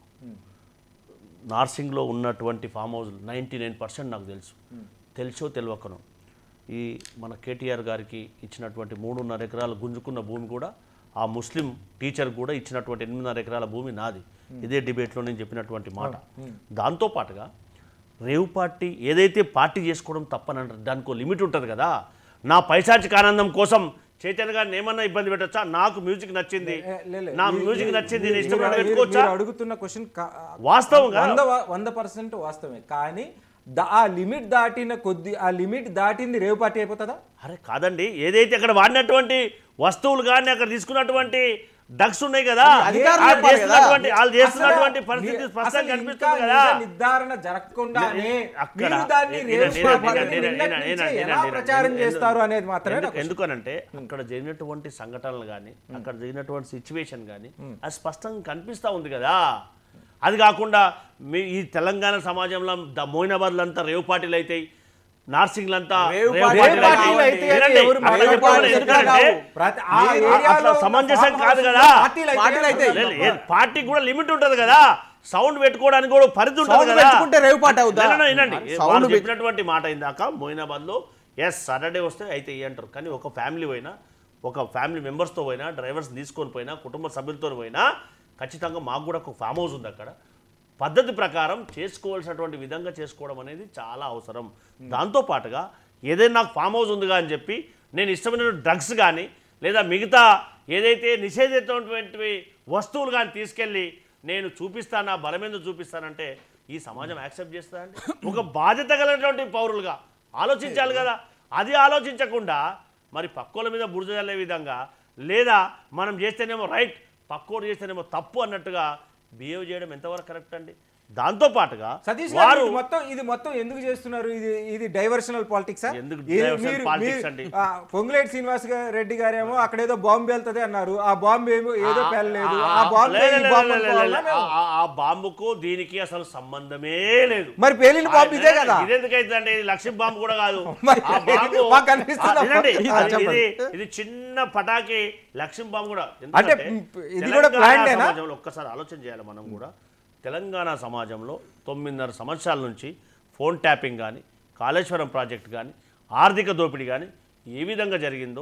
నార్సింగ్లో ఉన్నటువంటి farm house ninety nine percent నాకు తెలుసు తెలుసో తెలియకను ఈ మన కేటీఆర్ గారికి ఇచ్చినటువంటి మూడున్నర ఎకరాల గుంజుకున్న భూమి కూడా ఆ ముస్లిం టీచర్ కూడా ఇచ్చినటువంటి ఎనిమిదిన్నర ఎకరాల భూమి నాది ఇదే డిబేట్లో నేను చెప్పినటువంటి మాట దాంతో పాటుగా రేవు పార్టీ ఏదైతే పార్టీ చేసుకోవడం తప్పని అంటారు దానికి ఒక లిమిట్ ఉంటుంది కదా నా పైశాచిక ఆనందం కోసం చైతన్య గారిని ఏమన్నా ఇబ్బంది పెట్టచ్చా నాకు మ్యూజిక్ నచ్చింది ఏ, లే, లే. నా మీరు- మ్యూజిక్ మీరు- నచ్చింది మీరు- నేను ఇష్టపడి మీరు- పెట్టుకోవచ్చా మీరు అడుగుతున్న క్వశ్చన్ వాస్తవంగా వంద వ- వంద పర్సెంట్ వాస్తవమే కానీ దా- ఆ లిమిట్ దాటిన కొద్ది ఆ లిమిట్ దాటింది రేవ్ పార్టీ అయిపోతుందా అరే కాదండి ఏదైతే అక్కడ వాడినటువంటి వస్తువులు కానీ అక్కడ తీసుకున్నటువంటి డగ్స్ ఉన్నాయి కదా అధికారులు వాళ్ళు చెప్పాలి కదా. చేస్తున్నటువంటి వాళ్ళు చేస్తున్నటువంటి అసలు పరిస్థితి ని- స్పష్టంగా అసలు కనిపిస్తుంది ఇంకా కదా నిజ నిర్ధారణ జరగకుండానే అక్కడ మీరు దాన్ని నేను- రేవ్ నేను- పార్టీ నేను- అని నేను- నిన్నటి నేను- నుంచే నేను- ఎలా నేను- ప్రచారం నేను- చేస్తారు అనేది మాత్రమే ఎందుకు- నాకు ఎందుకనంటే అక్కడ జరిగినటువంటి సంఘటనలు కానీ అక్కడ జరిగినటువంటి సిచ్యువేషన్ కానీ అది స్పష్టంగా కనిపిస్తా ఉంది కదా అది కాకుండా మీ ఈ తెలంగాణ సమాజంలో ద మోయినాబాద్లో అంతా రేవ్ పార్టీలు అవుతాయి నార్సింగ్లంతా రేవ్ రేవ్ పార్టీలు పార్టీలు పార్టీలు అవుతాయి. అయితే వినండి, ఎవరు అట్లా రేవ్ చెప్పకూడదు. పార్టీలు ఎందుకంటే కావు. ప్రతి ఆ మీరు ఏరియాలో అట్లా ఉన్న సమంజసం ఫామ్ కాదు హౌస్లో కదా. పార్టీలు పార్టీలు అయితే అయితే లేదు, లేదు, పార్టీకి కూడా లిమిట్ ఉంటుంది కదా సౌండ్ పెట్టుకోవడానికి కూడా పరిధి ఉంటుంది సౌండ్ కదా పెట్టుకుంటే రేవ్ పార్టీ అవుద్దా? లేదు, లేదు, వినండి సౌండ్ వాళ్ళు పె- చెప్పినటువంటి మాట ఇందాక మోయినాబాద్ లో ఎస్ సాటర్డే వస్తే అయితే ఇయ్యి అంటారు కానీ ఒక ఫ్యామిలీ పోయినా ఒక ఫ్యామిలీ మెంబర్స్తో పోయినా డ్రైవర్స్ తీసుకొని పోయినా కుటుంబ సభ్యులతో పోయినా ఖచ్చితంగా మాకు కూడా ఒక ఫామ్ హౌస్ ఉంది అక్కడ పద్ధతి ప్రకారం చేసుకోవాల్సినటువంటి విధంగా చేసుకోవడం అనేది చాలా అవసరం దాంతో పాటుగా ఏదైనా నాకు ఫామ్ హౌస్ ఉందిగా అని చెప్పి నేను ఇష్టమైన డ్రగ్స్ కానీ లేదా మిగతా ఏదైతే నిషేధించినటువంటి వస్తువులు కానీ తీసుకెళ్ళి నేను చూపిస్తానా బలమేందో చూపిస్తానంటే ఈ సమాజం యాక్సెప్ట్ చేస్తుందండి ఒక బాధ్యత కలిగినటువంటి పౌరులుగా ఆలోచించాలి కదా అది ఆలోచించకుండా మరి పక్కోల మీద బురద చల్లే విధంగా లేదా మనం చేస్తేనేమో రైట్ పక్కోడు చేస్తేనేమో తప్పు అన్నట్టుగా బిహేవ్ చేయడం ఎంతవరకు కరెక్ట్ అండి దాంతో పాటుగా సతీష్ గారు వారు ఇది మొత్తం ఇది మొత్తం ఎందుకు చేస్తున్నారు ఇది ఇది డైవర్షనల్ పాలిటిక్స్ ఎందుకు diversional politics అండి? పొంగులేటి శ్రీనివాస్ గా- రెడ్డి గారేమో అక్కడ ఏదో బాంబు వెళ్తది అన్నారు ఆ బాంబు ఏమో ఏదో పేలలేదు ఆ బాంబు లే, లే, ఈ లే, బాంబు లే, లే, అనుకోవాలా లే. మేము? ఆ- ఆ బాంబుకు దీనికి అసలు సంబంధమే లేదు మరి పేలిన బాంబు ఇదే కదా ఇదెందుకైతే అంటే ఇది లక్ష్యం బాంబు కూడా కాదు మరి ఆ బాంబు మాకు అనిపిస్తుంది ఆ, వినండి, ఆ, అది- చెప్పండి. ఇది ఇది చిన్న పటాకి లక్ష్యం బాంబు కూడా అంటే ఎందుకంటే ఇది కూడా తెలంగాణ planned ఏనా? సమాజంలో ఒక్కసారి ఆలోచన చేయాలి మనం కూడా తెలంగాణ సమాజంలో తొమ్మిదిన్నర సంవత్సరాల నుంచి ఫోన్ ట్యాపింగ్ కానీ కాళేశ్వరం ప్రాజెక్ట్ కానీ ఆర్థిక దోపిడీ కానీ ఏ విధంగా జరిగిందో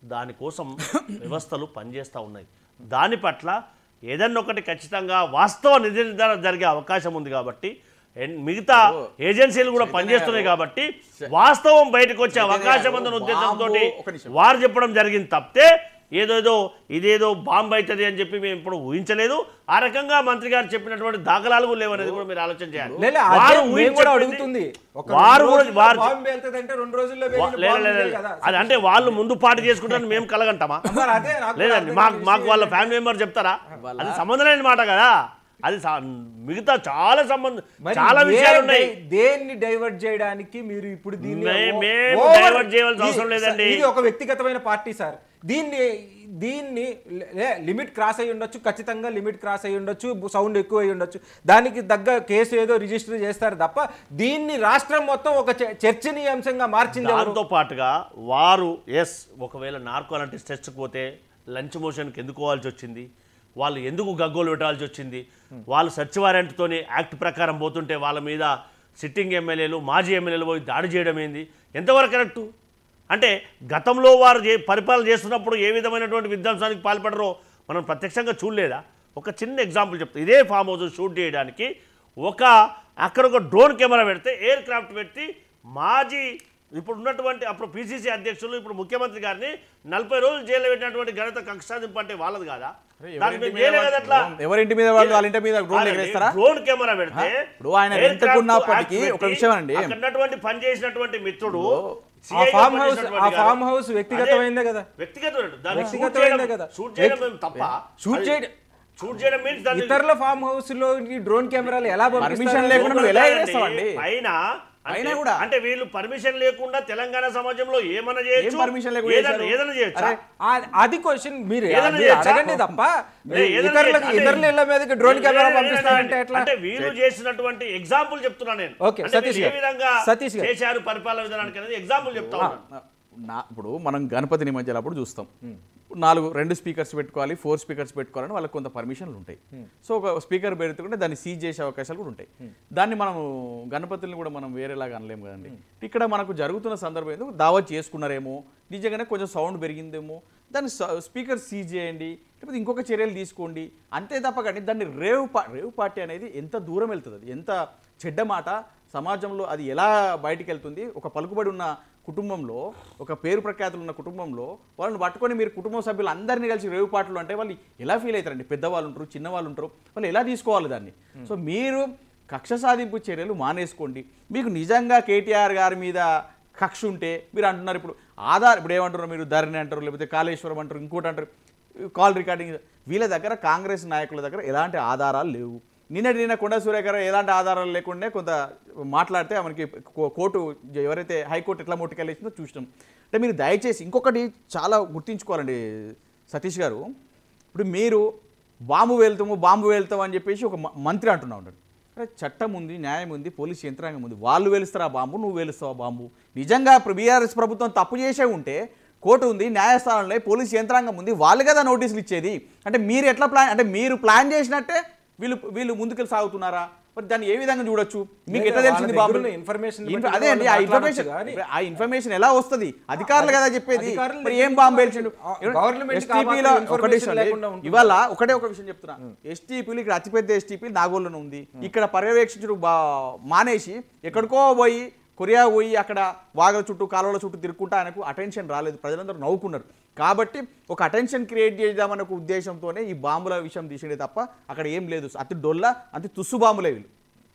దానికోసం వ్యవస్థలు పనిచేస్తూ ఉన్నాయి దాని పట్ల ఏదన్నా ఒకటి ఖచ్చితంగా వాస్తవ నిజ నిర్ధారణ జరిగే అవకాశం ఉంది కాబట్టి ఎన్- మిగతా ఏజెన్సీలు కూడా పనిచేస్తున్నాయి కాబట్టి వాస్తవం బయటకు వచ్చే అవకాశం ఉందన్న ఉద్దేశంతో బాంబు, ఒక నిమిషం. వారు చెప్పడం జరిగింది తప్పితే ఏదేదో ఇదేదో బాంబు అవుతుంది అని చెప్పి మేము ఇప్పుడు ఊహించలేదు ఆ రకంగా మంత్రి గారు చెప్పినటువంటి దాఖలాలు కూడా లేవనేది కూడా మీరు ఆలోచన చేయాలి లే, లే, వారు అదే మేము ఊహించి కూడా చెప్పింది- అడుగుతుంది ఒక వారు రెండు కూడా రోజుల్లో వారు బాంబు వెళ్తదంటే రెండు రోజుల్లో వా- వెళ్ళిన లేదు, బాంబు లేదు, లేదు లేదు. కదా. అది అంటే వాళ్ళు ముందు పాటు చేసుకుంటారని మేము కలగంటామా మరి అదే నాకు కూడా లేదండి అర్థం మాకు కాని మాకు విషయం వాళ్ళ ఏంటంటే- ఫ్యామిలీ మెంబర్ చెప్తారా అది సంబంధం లేని మాట కదా అది సా- మిగతా చాలా సంబంధం మరి చాలా ఏ విషయాలు ఉన్నాయి డై- దేన్ని డైవర్ట్ చేయడానికి మీరు ఇప్పుడు దీన్ని మే- ఓ- మేము ఓవర్- divert చేయవలసిన అవసరం ఇది- లేదండి. ఇది ఒక వ్యక్తిగతమైన పార్టీ సార్ దీన్ని దీన్ని లే- లిమిట్ క్రాస్ అయి ఉండొచ్చు ఖచ్చితంగా లిమిట్ క్రాస్ అయి ఉండొచ్చు సౌండ్ ఎక్కువ అయి ఉండొచ్చు దానికి తగ్గ కేసు ఏదో రిజిస్టర్ చేస్తారు తప్ప దీన్ని రాష్ట్రం మొత్తం ఒక చ- చర్చనీయాంశంగా మార్చింది ఎవరు? దాంతో పాటుగా వారు ఎస్ ఒకవేళ నార్కో అలాంటి టెస్ట్కి పోతే లంచ్ మోషన్కి ఎందుకు పోవాల్సి వచ్చింది వాళ్ళు ఎందుకు గగ్గోలు పెట్టాల్సి వచ్చింది వాళ్ళు సర్చ్ వారెంట్తోని యాక్ట్ ప్రకారం పోతుంటే వాళ్ళ మీద సిట్టింగ్ ఎమ్మెల్యేలు మాజీ ఎమ్మెల్యేలు పోయి దాడి చేయడం ఏంది ఎంతవరకు కరెక్టు అంటే గతంలో వారు చే పరిపాలన చేస్తున్నప్పుడు ఏ విధమైనటువంటి విధ్వంసానికి పాల్పడరో మనం ప్రత్యక్షంగా చూడలేదా ఒక చిన్న ఎగ్జాంపుల్ చెప్తా ఇదే ఫామ్ హౌస్ షూట్ చేయడానికి ఒక అక్కడ ఒక డ్రోన్ కెమెరా పెడితే ఎయిర్ క్రాఫ్ట్ పెట్టి మాజీ ఇప్పుడు ఉన్నటువంటి అప్పుడు పిసిసి అధ్యక్షులు ఇప్పుడు ముఖ్యమంత్రి గారిని నలభై రోజులు జైల్లో పెట్టినటువంటి ఘనత కక్షాదింపు అంటే వాళ్ళది కాదా దానికి మేము చేయలే కదా అట్లా ఎవరింటి మీద వాళ్ళు వాళ్ళ ఇంటి మీద డ్రోన్ ఎగరేస్తారా డ్రోన్ కెమెరా పెడితే ఇప్పుడు ఆయన aircraft రెంట్కు ఉన్నప్పటికీ act ఒక పెట్టి విషయం అండి. అక్కడ ఉన్నటువంటి పని చేసినటువంటి మిత్రుడు ఆ CI గా ఫామ్ హౌస్ ఆ పనిచేసినటువంటి గారు. ఫామ్ హౌస్ వ్యక్తిగతమైందే కదా వ్యక్తిగతమైనది. దాన్ని షూట్ వ్యక్తిగతమైనదే చేయడం- కదా. షూట్ చేయడం ఏం తప్ప షూట్ అది- చేయడం- షూట్ చేయడం మీన్స్ దాన్ని ఇతరుల ఫామ్ హౌస్ లో ఈ డ్రోన్ కెమెరాలు ఎలా Permission పంపిస్తారు? లేకుండా నువ్వు ఎలా లోపలికి ఎగరేస్తావండి? పైన పైన అంటే- కూడా. అంటే వీళ్ళు పర్మిషన్ లేకుండా తెలంగాణ సమాజంలో ఏమన్నా చేయొచ్చు ఏం permission లేకుండా ఏదైనా చేశారు? ఏదైనా చేయొచ్చు అరే, ఆ- అది క్వశ్చన్ మీరు ఏదైనా మీరు చేయొచ్చా? అడగండి తప్ప లే, ఏదైనా ఇతరులకు చేయొచ్చు. ఇతరుల ఇళ్ల మీదకి డ్రోన్ లే, కెమెరా లే, పంపిస్తారంటే లే, ఎట్లా అంటే వీళ్ళు చేసినటువంటి ఎగ్జాంపుల్ చెప్తున్నా నేను ఓకే, అంటే సతీష్ వీళ్ళు ఏ గారు. విధంగా సతీష్ గారు. చేశారు పరిపాలన విధానానికి అనేది ఎగ్జాంపుల్ చెప్తా ఉన్నాను నా ఇప్పుడు మనం గణపతి నిమజ్జనం అప్పుడు చూస్తాం నాలుగు రెండు స్పీకర్స్ పెట్టుకోవాలి ఫోర్ స్పీకర్స్ పెట్టుకోవాలని వాళ్ళకి కొంత పర్మిషన్లు ఉంటాయి సో ఒక స్పీకర్ పెడుతుంటే దాన్ని సీజ్ చేసే అవకాశాలు కూడా ఉంటాయి దాన్ని మనం గణపతుల్ని కూడా మనం వేరేలాగా అనలేము కదండి ఇక్కడ మనకు జరుగుతున్న సందర్భం ఎందుకు దావత్ చేసుకున్నారేమో నిజంగానే కొంచెం సౌండ్ పెరిగిందేమో దాన్ని స్పీకర్ సీజ్ చేయండి లేకపోతే ఇంకొక చర్యలు తీసుకోండి అంతే తప్ప కానీ దాన్ని రేవ్ పా రేవ్ పార్టీ అనేది ఎంత దూరం వెళ్తుంది అది ఎంత చెడ్డ మాట సమాజంలో అది ఎలా బయటికి వెళ్తుంది ఒక పలుకుబడి ఉన్న కుటుంబంలో ఒక పేరు ప్రఖ్యాతులు ఉన్న కుటుంబంలో వాళ్ళని పట్టుకొని మీరు కుటుంబ సభ్యులు అందరినీ కలిసి రేవు పాటలు అంటే వాళ్ళు ఎలా ఫీల్ అవుతారండి పెద్దవాళ్ళు ఉంటారు చిన్నవాళ్ళు ఉంటారు వాళ్ళు ఎలా తీసుకోవాలి దాన్ని సో మీరు కక్ష సాధింపు చర్యలు మానేసుకోండి మీకు నిజంగా కేటీఆర్ గారి మీద కక్ష ఉంటే మీరు అంటున్నారు ఇప్పుడు ఆధార్ ఇప్పుడు ఏమంటారు మీరు ధరణి అంటారు లేకపోతే కాళేశ్వరం అంటారు ఇంకోటి అంటారు కాల్ రికార్డింగ్ వీళ్ళ దగ్గర కాంగ్రెస్ నాయకుల దగ్గర ఎలాంటి ఆధారాలు లేవు నిన్నటి నిన్న కొండ సురేఖ గారు ఎలాంటి ఆధారాలు లేకుండా కొంత మాట్లాడితే మనకి కో- కోర్టు ఎవరైతే హైకోర్టు ఎట్లా ముట్టుకెళ్ళేసిందో చూసినాం అంటే మీరు దయచేసి ఇంకొకటి చాలా గుర్తించుకోవాలండి సతీష్ గారు ఇప్పుడు మీరు బాంబు వెళ్తాము బాంబు వెళ్తాం అని చెప్పేసి ఒక మ- మంత్రి అంటున్నా ఉంటాడు అరే చట్టం ఉంది న్యాయం ఉంది పోలీస్ యంత్రాంగం ఉంది వాళ్ళు వెలుస్తారా బాంబు నువ్వు వెలుస్తావా బాంబు నిజంగా బీఆర్ఎస్ ప్రభుత్వం తప్పు చేసే ఉంటే కోర్టు ఉంది న్యాయస్థానంలో పోలీస్ యంత్రాంగం ఉంది వాళ్ళు కదా నోటీసులు ఇచ్చేది అంటే మీరు ఎట్లా ప్లాన్ అంటే మీరు ప్లాన్ చేసినట్టే వీళ్ళు వీళ్ళు ముందుకెళ్ళి సాగుతున్నారా మరి దాన్ని ఏ విధంగా చూడొచ్చు మీకు ఎట్లా లేదా తెలిసింది వాళ్ళ బాబు దగ్గర ఉన్న information ఇన్ఫ- బట్టి అదే అండి ఆ వాళ్ళు ఇన్ఫర్మేషన్ మాట్లాడొచ్చు కానీ- ఆ ఇన్ఫర్మేషన్ ఎలా వస్తుంది అధికారులు కదా చెప్పేది అధికారులు మరి ఏం బాంబు పేల్చిండు ఆ, government కి ఆ STP లో మాత్రం ఒక information విషయం అండి. లేకుండా ఉంటుంది. ఇవాళ ఒకటే ఒక విషయం చెప్తున్నా ఎస్టీపీలు ఇక్కడ అతిపెద్ద ఎస్టీపీ నాగోల్లో ఉంది ఇక్కడ పర్యవేక్షించడం బా మానేసి ఎక్కడికో పోయి కొరియా పోయి అక్కడ వాగల చుట్టూ కాలువల చుట్టూ తిరుక్కుంటా ఆయనకు అటెన్షన్ రాలేదు ప్రజలందరూ నవ్వుకున్నారు కాబట్టి ఒక అటెన్షన్ క్రియేట్ చేద్దామన్న ఒక ఉద్దేశంతోనే ఈ బాంబుల విషయం తీసిండే తప్ప అక్కడ ఏం లేదు అతి డొల్ల అతి తుస్సు బాంబులే వీళ్ళు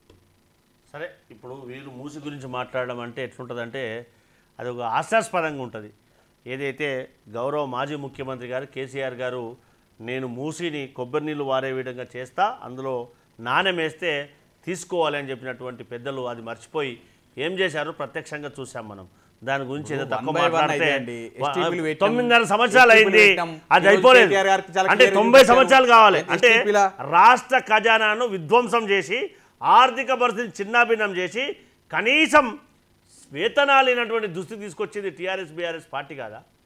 సరే ఇప్పుడు వీళ్ళు మూసి గురించి మాట్లాడడం అంటే ఎట్లుంటుందంటే అది ఒక హాస్యాస్పదంగా ఉంటుంది ఏదైతే గౌరవ మాజీ ముఖ్యమంత్రి గారు కేసీఆర్ గారు నేను మూసిని కొబ్బరి నీళ్ళు వారే విధంగా చేస్తా అందులో నాణ్యం వేస్తే తీసుకోవాలి అని చెప్పినటువంటి పెద్దలు అది మర్చిపోయి ఏం చేశారు ప్రత్యక్షంగా చూసాం మనం దాని గురించి ఏదో తక్కువ one by one మాట్లాడితే అయిపోయింది. STP లు పెట్టాం. తొమ్మిదిన్నర సంవత్సరాలు STP లు అయింది పెట్టాం. అది ఈరోజు అయిపోలేదు కేటీఆర్ గారికి చాలా అంటే clear తొంభై చెప్పారు. సంవత్సరాలు కావాలి అంటే STP ల రాష్ట్ర ఖజానాను విధ్వంసం చేసి ఆర్థిక పరిస్థితిని చిన్నాభిన్నం చేసి కనీసం వేతనాలు లేనటువంటి దుస్థితి తీసుకొచ్చింది టీఆర్ఎస్ బీఆర్ఎస్ పార్టీ కాదా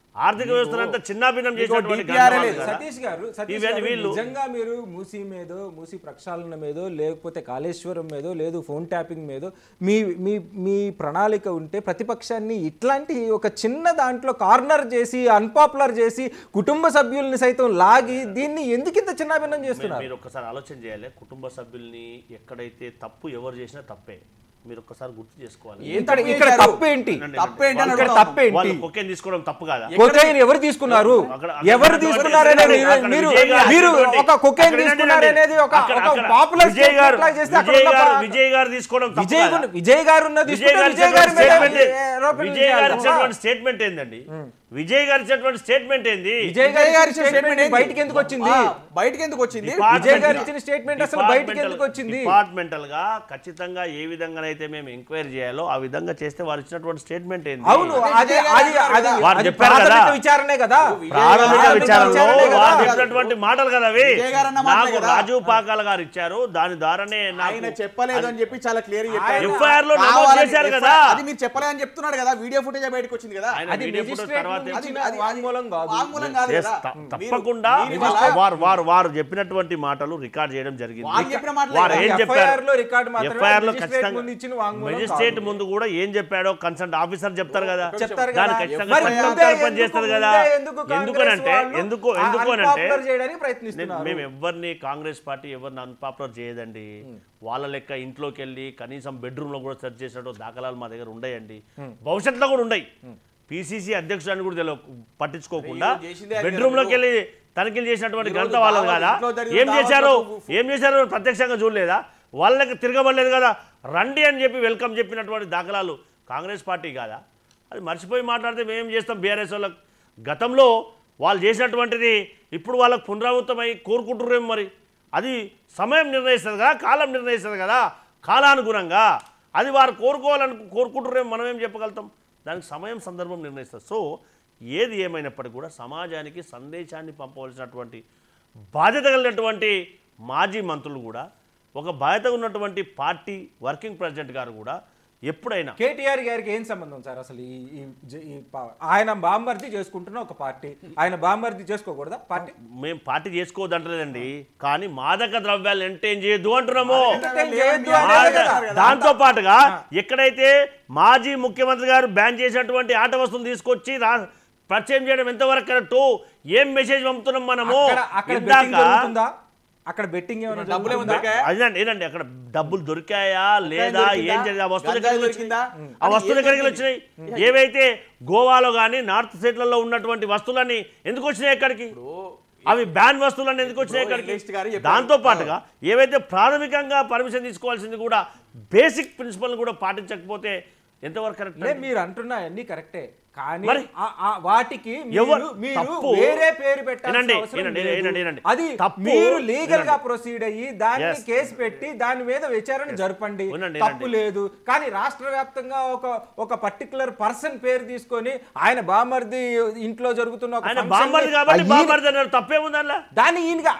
ఆర్థిక వ్యవస్థనంతా చిన్నాభిన్నం చేసినటువంటి DPR గంటవాళ్ళు లేదు. కదా. సతీష్ గారు సతీష్ ఇవన్నీ గారు వీళ్ళు నిజంగా మీరు మూసీ మీదో మూసీ ప్రక్షాళన మీదో లేకపోతే కాళేశ్వరం మీదో లేదు ఫోన్ ట్యాపింగ్ మీదో మీ మీ మీ ప్రణాళిక ఉంటే ప్రతిపక్షాన్ని ఇట్లాంటి ఒక చిన్న దాంట్లో కార్నర్ చేసి అన్పాపులర్ చేసి కుటుంబ సభ్యుల్ని సైతం లాగి దీన్ని ఎందుకు ఇంత చిన్నాభిన్నం చేస్తున్నారు మీరు ఒక్కసారి ఆలోచన చేయాలి కుటుంబ సభ్యుల్ని ఎక్కడైతే తప్పు ఎవరు చేసినా తప్పే మీరు ఒక్కసారి గుర్తు చేసుకోవాలి ఇక్కడ ఇక్కడ తప్పేంటి తప్పేంటి అని ఇక్కడ అడుగుతా తప్పేంటి వాళ్ళు కొకేన్ తీసుకోవడం తప్పు కాదా కొకైన్ ఎవరు తీసుకున్నారు అక్కడ- ఎవరు అక్కడ తీసుకున్నారనేది అక్కడ మీరు విజయ్ గారు మీరు అటువంటి- ఒక కొకైన్ అక్కడ తీసుకున్నారనేది ఒక అక్కడ- ఒక అక్కడ పాపులర్ విజయ్ గారు చేస్తే అక్కడ విజయ్ ఉన్న గారు పా- విజయ్ గారు తీసుకోవడం తప్పు విజయ్ కాదా? గురి- విజయ్ గారు ఉన్న విజయ్ తీసుకుంటే గారు విజయ్ గారి మీద స్టేట్మెంట్ ఆరోపణలు విజయ్ గారు చేయాలి. ఇచ్చినటువంటి స్టేట్మెంట్ ఏందండి విజయ్ గారు ఇచ్చినటువంటి స్టేట్మెంట్ ఏంది విజయ్ గారి ఇచ్చిన స్టేట్మెంట్ బయటికి ఎందుకు వచ్చింది ఆ, బయటికి ఎందుకు వచ్చింది విజయ్ గారు ఇచ్చిన స్టేట్మెంట్ అసలు బయటికి ఎందుకు వచ్చింది డిపార్ట్మెంటల్ గా ఖచ్చితంగా ఏ విధంగానైతే మేము ఎంక్వైరీ చేయాలో ఆ విధంగా చేస్తే వారు ఇచ్చినటువంటి స్టేట్మెంట్ ఏంది అవును అది అది అది వారు అది చెప్పారు కదా. ప్రాథమిక విచారణే కదా ప్రాథమిక ప్రాథమిక విచారణలో విచారణే కదా. వారు చెప్పినటువంటి మాటలు కదా అవి విజయ్ గారు అన్న మాటలే నాకు కదా. రాజీవ్ పాకాల గారు ఇచ్చారు దాని ద్వారానే ఆయన నాకు చెప్పలేదు అని చెప్పి చాలా క్లియర్ FIR లో నమోదు చేశారు కదా. అది మీరు చెప్పలేదు అని చెప్తున్నాడు కదా వీడియో ఫుటేజ్ బయటకు వచ్చింది కదా ఆయన అది వీడియో ఫోటో మెజిస్ట్రేట్ తర్వాత నుంచి అది- ఇచ్చిన అది- వాంగ్మూలం కాదు వాంగ్మూలం కాదు Yes, కదా త- మీరు- తప్పకుండా మీరు ఇవాళ- వారు వారు వారు చెప్పినటువంటి మాటలు రికార్డ్ చేయడం జరిగింది వాళ్ళు చెప్పిన మాటలే వారు కదా. ఏం FIR చెప్పారు లో రికార్డు మాత్రమే FIR లో మెజిస్ట్రేట్ ఖచ్చితంగా ముందు ఇచ్చిన వాంగ్మూలం మెజిస్ట్రేట్ కాదు. ముందు కూడా ఏం చెప్పాడో కన్సల్ట్ ఆఫీసర్ చెప్తారు కదా చెప్తారు దాన్ని కదా. ఖచ్చితంగా మరి చట్టం ముందే తరపున ఎందుకు- చేస్తారు కదా ముందే ఎందుకు కాంగ్రెస్ ఎందుకనంటే వాళ్ళు ఎందుకు ఆ ఎందుకు అనంటే unpopular చేయడానికి ప్రయత్నిస్తున్నారు మేము ఎవరిని కాంగ్రెస్ పార్టీ ఎవరిని అన్పాపులర్ చేయదండి వాళ్ళ లెక్క ఇంట్లోకి వెళ్ళి కనీసం బెడ్రూమ్ లో కూడా సెర్చ్ చేసినట్టు దాఖలాలు మా దగ్గర ఉండయండి భవిష్యత్తులో కూడా ఉండయి పిసిసి అధ్యక్షుడు కూడా తెలియ పట్టించుకోకుండా అయ్యో, చేసిందే అది బెడ్రూమ్ లోకి కదా. వెళ్ళి తనిఖీలు చేసినటువంటి ఈ రోజు ఘనత వాళ్ళది దావత్ కదా ఇంట్లో జరిగిన ఏం చేశారు దావత్లకు ఏం చేశారు ప్రత్యక్షంగా చూడలేదా వాళ్ళకి తిరగబడలేదు కదా రండి అని చెప్పి వెల్కమ్ చెప్పినటువంటి దాఖలాలు కాంగ్రెస్ పార్టీ కాదా అది మర్చిపోయి మాట్లాడితే మేము ఏం చేస్తాం బీఆర్ఎస్ వాళ్ళకి గతంలో వాళ్ళు చేసినటువంటిది ఇప్పుడు వాళ్ళకి పునరావృతమై కోరుకుంటుర్రేమో మరి అది సమయం నిర్ణయిస్తుంది కదా కాలం నిర్ణయిస్తుంది కదా కాలానుగుణంగా అది వారు కోరుకోవాలని కోరుకుంటుర్రేమో మనం ఏం చెప్పగలుగుతాం దానికి సమయం సందర్భం నిర్ణయిస్తుంది సో ఏది ఏమైనప్పటికీ కూడా సమాజానికి సందేశాన్ని పంపవలసినటువంటి బాధ్యత కలిగినటువంటి మాజీ మంత్రులు కూడా ఒక బాధ్యత ఉన్నటువంటి పార్టీ వర్కింగ్ ప్రెసిడెంట్ గారు కూడా ఎప్పుడైనా కేటీఆర్ గారికి ఏం సంబంధం సార్ అసలు ఈ ఈ జ- ఈ పా- ఆయన బాంబర్ది చేసుకుంటున్న ఒక పార్టీ ఆయన బాంబర్ది చేసుకోకూడదా పార్టీ మేము పార్టీ చేసుకోవద్దంటలేదండి కానీ మాదక ద్రవ్యాలు ఎంటైన్ చేయొద్దు అంటున్నాము ఎంటర్టైన్ చేయొద్దు మా- అనేది కదా. దాంతో పాటుగా ఎక్కడైతే మాజీ ముఖ్యమంత్రి గారు బ్యాన్ చేసినటువంటి ఆట వస్తువులు తీసుకొచ్చి రా పరిచయం చేయడం ఎంతవరకు కరెక్ట్ ఏం మెసేజ్ పంపుతున్నాం మనము అక్కడ అక్కడ బెట్టింగ్ ఇందాక జరుగుతుందా అక్కడ బెట్టింగ్ ఏమైనా డబ్బులు ఏమైనా జరుగుతుందా? దొరికాయా? అదేనండి ఏనండి అక్కడ డబ్బులు దొరికాయా లేదా దొరికిందా? ఏం జరిగింది ఆ వస్తువులు గంజాయి ఎక్కడికి వచ్చినాయి? దొరికిందా? ఆ అది వస్తువులు ఏం ఎక్కడికి దొరికింది? వచ్చినాయి ఏవైతే గోవాలో కానీ నార్త్ స్టేట్లలో ఉన్నటువంటి వస్తువులన్నీ ఎందుకు వచ్చినాయి ఎక్కడికి అవి బ్యాన్ వస్తువులన్నీ ఎందుకు వచ్చినాయి ఇప్పుడు ఎక్కడికి ఎన్లిస్ట్ గారు చెప్పారు. దాంతో పాటుగా ఏవైతే ప్రాథమికంగా పర్మిషన్ తీసుకోవాల్సింది కూడా బేసిక్ ప్రిన్సిపల్ కూడా పాటించకపోతే ఎంతవరకు కరెక్ట్ లే మీరు అంటున్నా అన్ని కరెక్టే కానీ మరి? ఆ- ఆ వాటికి ఎవరు- మీరు- మీరు తప్పు. వేరే పేరు పెట్టాల్సిన వినండి, అవసరం వినండి, లేదు. వినండి, వినండి. అది తప్పు. మీరు లీగల్ గా వినండి. ప్రొసీడ్ అయ్యి దాన్ని Yes. కేసు పెట్టి దాని మీద విచారణ జరపండి వినండి, తప్పు వినండి. లేదు కానీ రాష్ట్ర వ్యాప్తంగా ఒక ఒక పర్టికులర్ పర్సన్ పేరు తీసుకొని ఆయన బామర్ది ఇంట్లో జరుగుతున్న ఒక ఆయన function ని- బాంబర్ది కాబట్టి ఆ ఈయన- బాంబర్ది అన్నారు తప్పేముంది అందులో దాన్ని ఈయనగా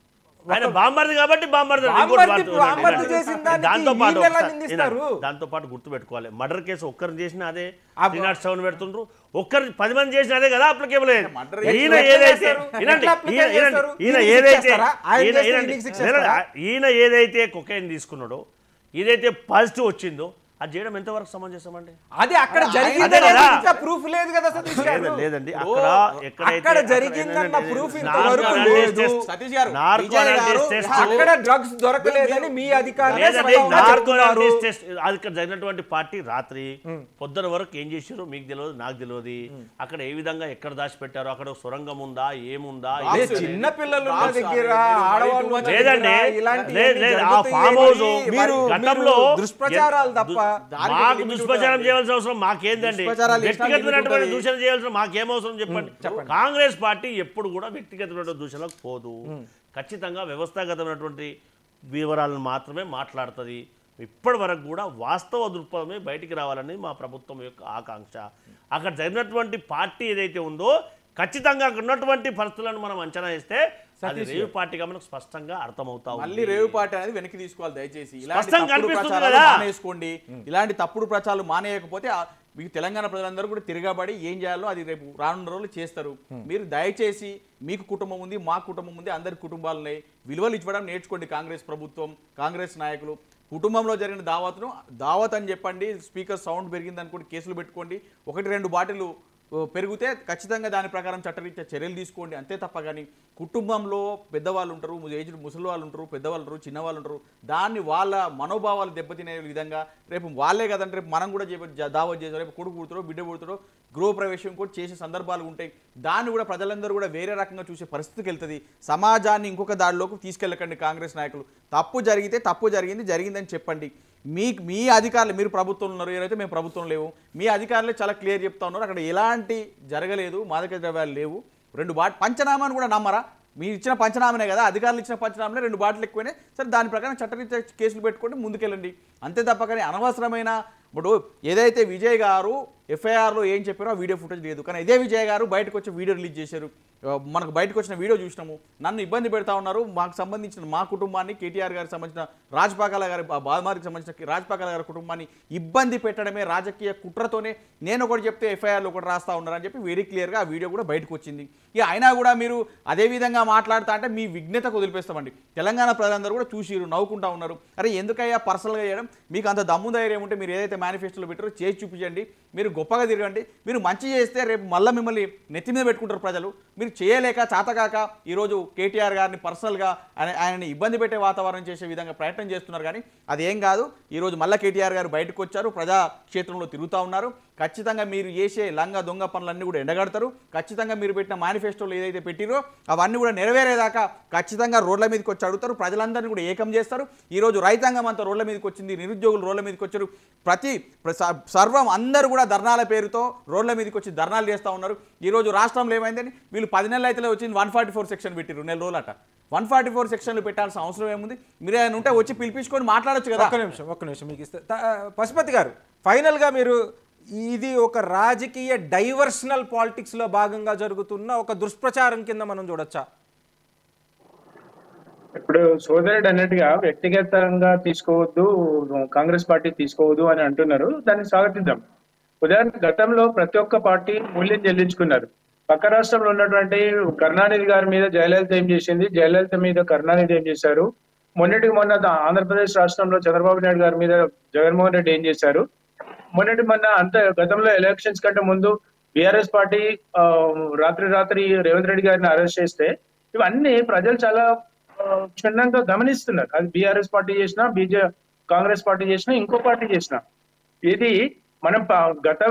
ఆయన బాంబర్ది కాబట్టి బాంబర్ది అన్నారు. ఇంకోటి బాంబర్ది- వార్త ఉందండి. బాంబర్ది చేసిన దానికి దాంతో పాటు ఈయన ఎలా ఒకసారి- నిందిస్తారు? వినండి. దాంతో పాటు గుర్తు పెట్టుకోవాలి మర్డర్ కేసు ఒక్కరిని చేసిన అదే ఆ త్రీ నాట్ సెవెన్ పెడుతుండ్రు ఒక్కరు పది మంది చేసిన అదే కదా అప్లికేబుల్ murder ఈయన ఎట్లా ఏదైతే చేస్తారు? వినండి ఎట్లా apply ఈయన వినండి. చేస్తారు? ఈయన ఈయనకి శిక్ష ఏదైతే వేస్తారా? ఆయన ఈయన చేస్తే వినండి. ఈయనకి శిక్ష వినండి. వేస్తారా? ఈయన ఏదైతే కొకైన్ తీసుకున్నాడో ఏదైతే పాజిటివ్ వచ్చిందో అది చేయడం ఎంతవరకు సమంజసం అండి అది అక్కడ అదే జరిగిందని కదా. ఇంకా ప్రూఫ్ లేదు కదా సతీష్ గారు లేదు- లేదండి అక్కడ ఎక్కడైతే అక్కడ జరిగిందన్న అక్కడ- proof నార్కో ఇంతవరకు అనాలిసిస్ లేదు. టెస్ట్- సతీష్ గారు, నార్కో విజయ్ గారు, అనాలిసిస్ టెస్ట్ అక్కడ డ్రగ్స్ దొరకలేదని మీ అధికారులు లేదండి స్వయంగా నార్కో చెప్తున్నారు. అనాలిసిస్ టెస్ట్ అది ఇక్కడ జరిగినటువంటి పార్టీ రాత్రి పొద్దున వరకు ఏం చేశారో మీకు తెలియదు నాకు తెలియదు అక్కడ ఏ విధంగా ఎక్కడ దాచిపెట్టారో అక్కడ సొరంగం ఉందా ఏముందా అదే ఏం చిన్న పిల్లలు ఉన్న Drugs దగ్గర అనేది ఆడవాళ్ళు ఉన్న దగ్గర లేదండి ఇలాంటివి లేదు అన్ని లేదు ఆ జరుగుతాయి. ఫామ్ హౌస్ మీరు గతంలో మీరు దుష్ప్రచారాలు తప్ప దానికి మాకు limit దుష్ప్రచారం ఉంటుంది. చేయాల్సిన అవసరం మాకేందండి దుష్ప్రచారాలు చేసినా వ్యక్తిగతమైనటువంటి limit దూషణ చేయాల్సిన మాకేం అవసరం చెప్పండి కాంగ్రెస్ పార్టీ ఎప్పుడు కూడా వ్యక్తిగతమైన దూషణలకు పోదు ఖచ్చితంగా వ్యవస్థాగతమైనటువంటి వివరాలను మాత్రమే మాట్లాడుతుంది ఇప్పటి వరకు కూడా వాస్తవ దృక్పథమే బయటికి రావాలని మా ప్రభుత్వం యొక్క ఆకాంక్ష అక్కడ జరిగినటువంటి పార్టీ ఏదైతే ఉందో ఖచ్చితంగా అక్కడ ఉన్నటువంటి పరిస్థితులను మనం అంచనా వేస్తే అది రేవు పార్టీగా మనకు స్పష్టంగా అర్థమవుతా ఉంది. మళ్ళీ రేవు పార్టీ అనేది వెనక్కి తీసుకోవాలి దయచేసి ఇలాంటి స్పష్టంగా తప్పుడు కనిపిస్తుంది ప్రచారాలు కదా. మానేసుకోండి ఇలాంటి తప్పుడు ప్రచారాలు మానేయకపోతే ఆ మీకు తెలంగాణ ప్రజలందరూ కూడా తిరగబడి ఏం చేయాలో అది రేపు రానున్న రోజులు చేస్తారు మీరు దయచేసి మీకు కుటుంబం ఉంది మా కుటుంబం ఉంది అందరి కుటుంబాలు ఉన్నాయి విలువలు ఇవ్వడం నేర్చుకోండి కాంగ్రెస్ ప్రభుత్వం కాంగ్రెస్ నాయకులు కుటుంబంలో జరిగిన దావత్ను దావత్ అని చెప్పండి స్పీకర్ సౌండ్ పెరిగింది అనుకోండి కేసులు పెట్టుకోండి ఒకటి రెండు బాటిల్ ఓ, పెరిగితే ఖచ్చితంగా దాని ప్రకారం చట్టరీత్యా చర్యలు తీసుకోండి అంతే తప్ప కానీ కుటుంబంలో పెద్దవాళ్ళు ఉంటారు ఏజ్డ్ ముసలి వాళ్ళు ఉంటారు పెద్దవాళ్ళు ఉంటారు చిన్నవాళ్ళు ఉంటారు దాన్ని వాళ్ళ మనోభావాలు దెబ్బతినే విధంగా రేపు వాళ్ళే కదంటే రేపు మనం కూడా చేప- జా- దావత్ చేసాం రేపు కొడుకు పుడతారో బిడ్డ పుడతారో గృహప్రవేశం కూడా చేసే సందర్భాలు ఉంటాయి దాన్ని కూడా ప్రజలందరూ కూడా వేరే రకంగా చూసే పరిస్థితికి వెళ్తుంది సమాజాన్ని ఇంకొక దారిలోకి తీసుకెళ్ళకండి కాంగ్రెస్ నాయకులు తప్పు జరిగితే తప్పు జరిగింది జరిగిందని చెప్పండి మీ మీ అధికారులు మీరు ప్రభుత్వంలో ఉన్నారు ఏదైతే మేము ప్రభుత్వం లేవు మీ అధికారులే చాలా క్లియర్ చెప్తా ఉన్నారు అక్కడ ఎలాంటి జరగలేదు మాదక ద్రవ్యాలు లేవు రెండు బాట్ పంచనామాను కూడా నమ్మరా మీరు ఇచ్చిన పంచనామనే కదా అధికారులు ఇచ్చిన పంచనామనే రెండు బాటిల్ ఎక్కువనే సరే దాని ప్రకారం చట్టరీత్యా కేసులు పెట్టుకోండి ముందుకెళ్ళండి అంతే తప్ప కానీ అనవసరమైన ఇప్పుడు ఏదైతే విజయ్ గారు ఎఫ్ఐఆర్లో ఏం చెప్పారో ఆ వీడియో ఫుటేజ్ లేదు కానీ ఇదే విజయ్ గారు బయటకు వచ్చి వీడియో రిలీజ్ చేశారు ఆ, మనకు బయటకు వచ్చిన వీడియో చూసినాము నన్ను ఇబ్బంది పెడతా ఉన్నారు మాకు సంబంధించిన మా కుటుంబాన్ని కేటీఆర్ గారికి సంబంధించిన రాజ్పాకాల గారి బా- బాలమారికి సంబంధించిన రాజ్పాకాల గారి కుటుంబాన్ని ఇబ్బంది పెట్టడమే రాజకీయ కుట్రతోనే నేను ఒకటి చెప్తే ఎఫ్ఐఆర్లో ఒకటి రాస్తా ఉన్నారని చెప్పి వెరీ క్లియర్గా ఆ వీడియో కూడా బయటకు వచ్చింది ఇక అయినా కూడా మీరు అదే విధంగా మాట్లాడుతా అంటే మీ విఘ్నతకు వదిలిపేస్తామండి తెలంగాణ ప్రజలందరూ కూడా చూసిరు నవ్వుకుంటా ఉన్నారు అరే ఎందుకయ్యా పర్సనల్గా చేయడం మీకు అంత దమ్ము ధైర్యం ఉంటే మీరు ఏదైతే మేనిఫెస్టోలో పెట్టారో చేసి చూపించండి మీరు గొప్పగా తిరగండి మీరు మంచి చేస్తే రేపు మళ్ళీ మిమ్మల్ని నెత్తి మీద పెట్టుకుంటారు ప్రజలు మీరు చేయలేక చేతకాక ఈరోజు కేటీఆర్ గారిని పర్సనల్గా ఆయన ఆయనని ఇబ్బంది పెట్టే వాతావరణం చేసే విధంగా ప్రయత్నం చేస్తున్నారు కానీ అది ఏం కాదు ఈరోజు మళ్ళీ కేటీఆర్ గారు బయటకు వచ్చారు ప్రజా క్షేత్రంలో తిరుగుతూ ఉన్నారు ఖచ్చితంగా మీరు చేసే లంగ దొంగ పనులన్నీ కూడా ఎండగడతారు ఖచ్చితంగా మీరు పెట్టిన మేనిఫెస్టోలో ఏదైతే పెట్టిరో అవన్నీ కూడా నెరవేరేదాకా ఖచ్చితంగా రోడ్ల మీదకి వచ్చి అడుగుతారు ప్రజలందరినీ కూడా ఏకం చేస్తారు ఈరోజు రైతాంగం అంతా రోడ్ల మీదకి వచ్చింది నిరుద్యోగులు రోడ్ల మీదకి వచ్చారు ప్రతి ప్ర- స- సర్వం అందరూ కూడా ధర్నాల పేరుతో రోడ్ల మీదకి వచ్చి ధర్నాలు చేస్తూ ఉన్నారు ఈరోజు రాష్ట్రంలో ఏమైందని వీళ్ళు పది నెలలు అయితే వచ్చింది వన్ ఫార్టీ ఫోర్ సెక్షన్ పెట్టిరు నెల రోజులట వన్ ఫార్టీ ఫోర్ సెక్షన్లు పెట్టాల్సిన అవసరం ఏముంది మీరు ఏమైనా ఉంటే వచ్చి పిలిపించుకొని మాట్లాడొచ్చు కదా ఒక్క నిమిషం ఒక్క నిమిషం మీకు ఇస్తే త- పశుపతి గారు ఫైనల్గా మీరు ఇది ఒక రాజకీయ డైవర్షనల్ పాలిటిక్స్లో భాగంగా జరుగుతున్న ఒక దుష్ప్రచారం కింద మనం చూడొచ్చా ఇప్పుడు సోదరుడు అన్నట్టుగా వ్యక్తిగతంగా తీసుకోవద్దు కాంగ్రెస్ పార్టీ తీసుకోవద్దు అని అంటున్నారు దాన్ని స్వాగతిద్దాం ఉదాహరణ గతంలో ప్రతి ఒక్క పార్టీ మూల్యం చెల్లించుకున్నారు పక్క రాష్ట్రంలో ఉన్నటువంటి కరుణానిధి గారి మీద జయలలిత ఏం చేసింది జయలలిత మీద కరుణానిధి ఏం చేశారు మొన్నటికి మొన్న ద- ఆంధ్రప్రదేశ్ రాష్ట్రంలో చంద్రబాబు నాయుడు గారి మీద జగన్మోహన్ రెడ్డి ఏం చేశారు మొన్నటి మొన్న అంత గతంలో ఎలక్షన్స్ కంటే ముందు బీఆర్ఎస్ పార్టీ ఆ, రాత్రి రాత్రి రేవంత్ రెడ్డి గారిని అరెస్ట్ చేస్తే ఇవన్నీ ప్రజలు చాలా ఆ, క్షుణ్ణంగా గమనిస్తున్నారు అది బీఆర్ఎస్ పార్టీ చేసినా బీజే కాంగ్రెస్ పార్టీ చేసినా ఇంకో పార్టీ చేసినా ఇది మనం ప- గత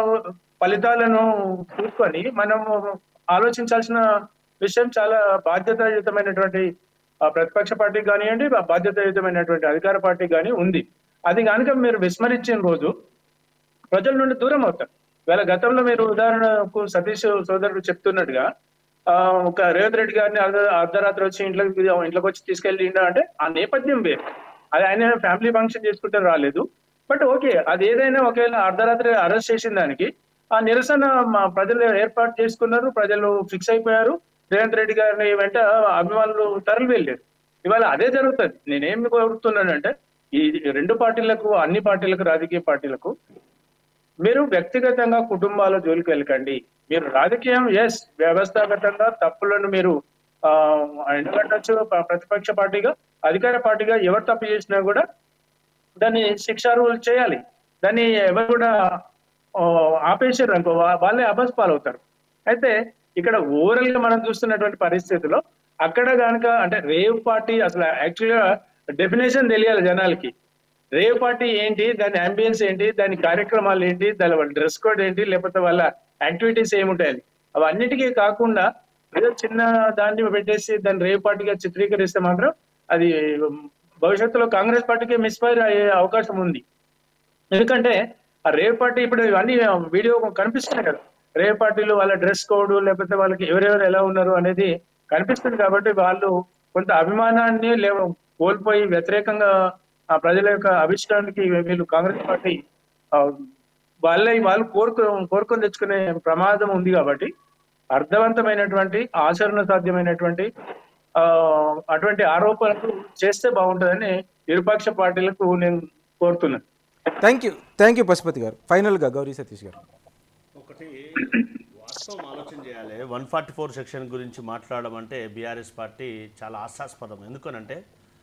ఫలితాలను చూసుకొని మనం ఆలోచించాల్సిన విషయం చాలా బాధ్యతాయుతమైనటువంటి ఆ, ప్రతిపక్ష పార్టీకి కానివ్వండి బా- బాధ్యతాయుతమైనటువంటి అధికార పార్టీకి కానీ ఉంది అది కనుక మీరు విస్మరించిన రోజు ప్రజల నుండి దూరం అవుతారు వేళ గతంలో మీరు ఉదాహరణకు సతీష్ సోదరుడు చెప్తున్నట్టుగా ఆ, ఒక రేవంత్ రెడ్డి గారిని అర్ధ- అర్ధరాత్రి వచ్చి ఇంట్లోకి ఇంట్లోకి వచ్చి తీసుకెళ్ళి అంటే ఆ నేపథ్యం వేరు అది ఆయన ఫ్యామిలీ ఫంక్షన్ చేసుకుంటే రాలేదు బట్ ఓకే అది ఏదైనా ఒకవేళ అర్ధరాత్రి అరెస్ట్ చేసిన దానికి ఆ నిరసన మా ప్రజలు ఏర్పాటు చేసుకున్నారు ప్రజలు ఫిక్స్ అయిపోయారు రేవంత్ రెడ్డి గారిని వెంట అభిమానులు తరలి వెళ్ళారు ఇవాళ అదే జరుగుతుంది నేనేమి కోరుతున్నానంటే ఈ రెండు పార్టీలకు అన్ని పార్టీలకు రాజకీయ పార్టీలకు మీరు వ్యక్తిగతంగా కుటుంబాల జోలికి వెళ్ళకండి మీరు రాజకీయం ఎస్ వ్యవస్థాగతంగా తప్పులను మీరు ఆ, ఎండగట్టచ్చు ప- ప్రతిపక్ష పార్టీగా అధికార పార్టీగా ఎవరు తప్పు చేసినా కూడా దాన్ని శిక్షార్హులు చేయాలి దాన్ని ఎవరు కూడా ఆ, ఆపేసారు అనుకో వా- వాళ్ళే అబస్ పాలవుతారు అయితే ఇక్కడ ఓవరాల్ గా మనం చూస్తున్నటువంటి పరిస్థితిలో అక్కడ కనుక అంటే రేవ్ పార్టీ అసలు యాక్చువల్గా డెఫినేషన్ తెలియాలి జనాలకి రేవ్ పార్టీ ఏంటి దాని అంబియన్స్ ఏంటి దాని కార్యక్రమాలు ఏంటి దాని వాళ్ళ డ్రెస్ కోడ్ ఏంటి లేకపోతే వాళ్ళ యాక్టివిటీస్ ఏముంటాయని అవన్నిటికీ కాకుండా ఏదో చిన్న దాన్ని పెట్టేసి దాన్ని రేవ్ పార్టీగా చిత్రీకరిస్తే మాత్రం అది భవిష్యత్తులో కాంగ్రెస్ పార్టీకి మిస్ఫైర్ అయ్యే అవకాశం ఉంది ఎందుకంటే ఆ రేవ్ పార్టీ ఇప్పుడు ఇవన్నీ వీడియో కనిపిస్తున్నాయి కదా రేవ్ పార్టీలు వాళ్ళ డ్రెస్ కోడ్ లేకపోతే వాళ్ళకి ఎవరెవరు ఎలా ఉన్నారు అనేది కనిపిస్తుంది కాబట్టి వాళ్ళు కొంత అభిమానాన్ని లే కోల్పోయి వ్యతిరేకంగా ఆ ప్రజల యొక్క అభిష్టానికి వీళ్ళు కాంగ్రెస్ పార్టీ ఆ, వాళ్ళ వాళ్ళు కోరుకు కోరుకొని తెచ్చుకునే ప్రమాదం ఉంది కాబట్టి అర్థవంతమైనటువంటి ఆచరణ సాధ్యమైనటువంటి ఆ, అటువంటి ఆరోపణలు చేస్తే బాగుంటుందని ఇరుపక్ష పార్టీలకు నేను కోరుతున్నాను thank you thank you Pashupati గారు ఫైనల్గా గౌరీ సతీష్ గారు ఒకటి వాస్తవం ఆలోచన చేయాలి వన్ ఫార్టీ ఫోర్ సెక్షన్ గురించి మాట్లాడడం అంటే బీఆర్ఎస్ పార్టీ చాలా హాస్యాస్పదం ఎందుకనంటే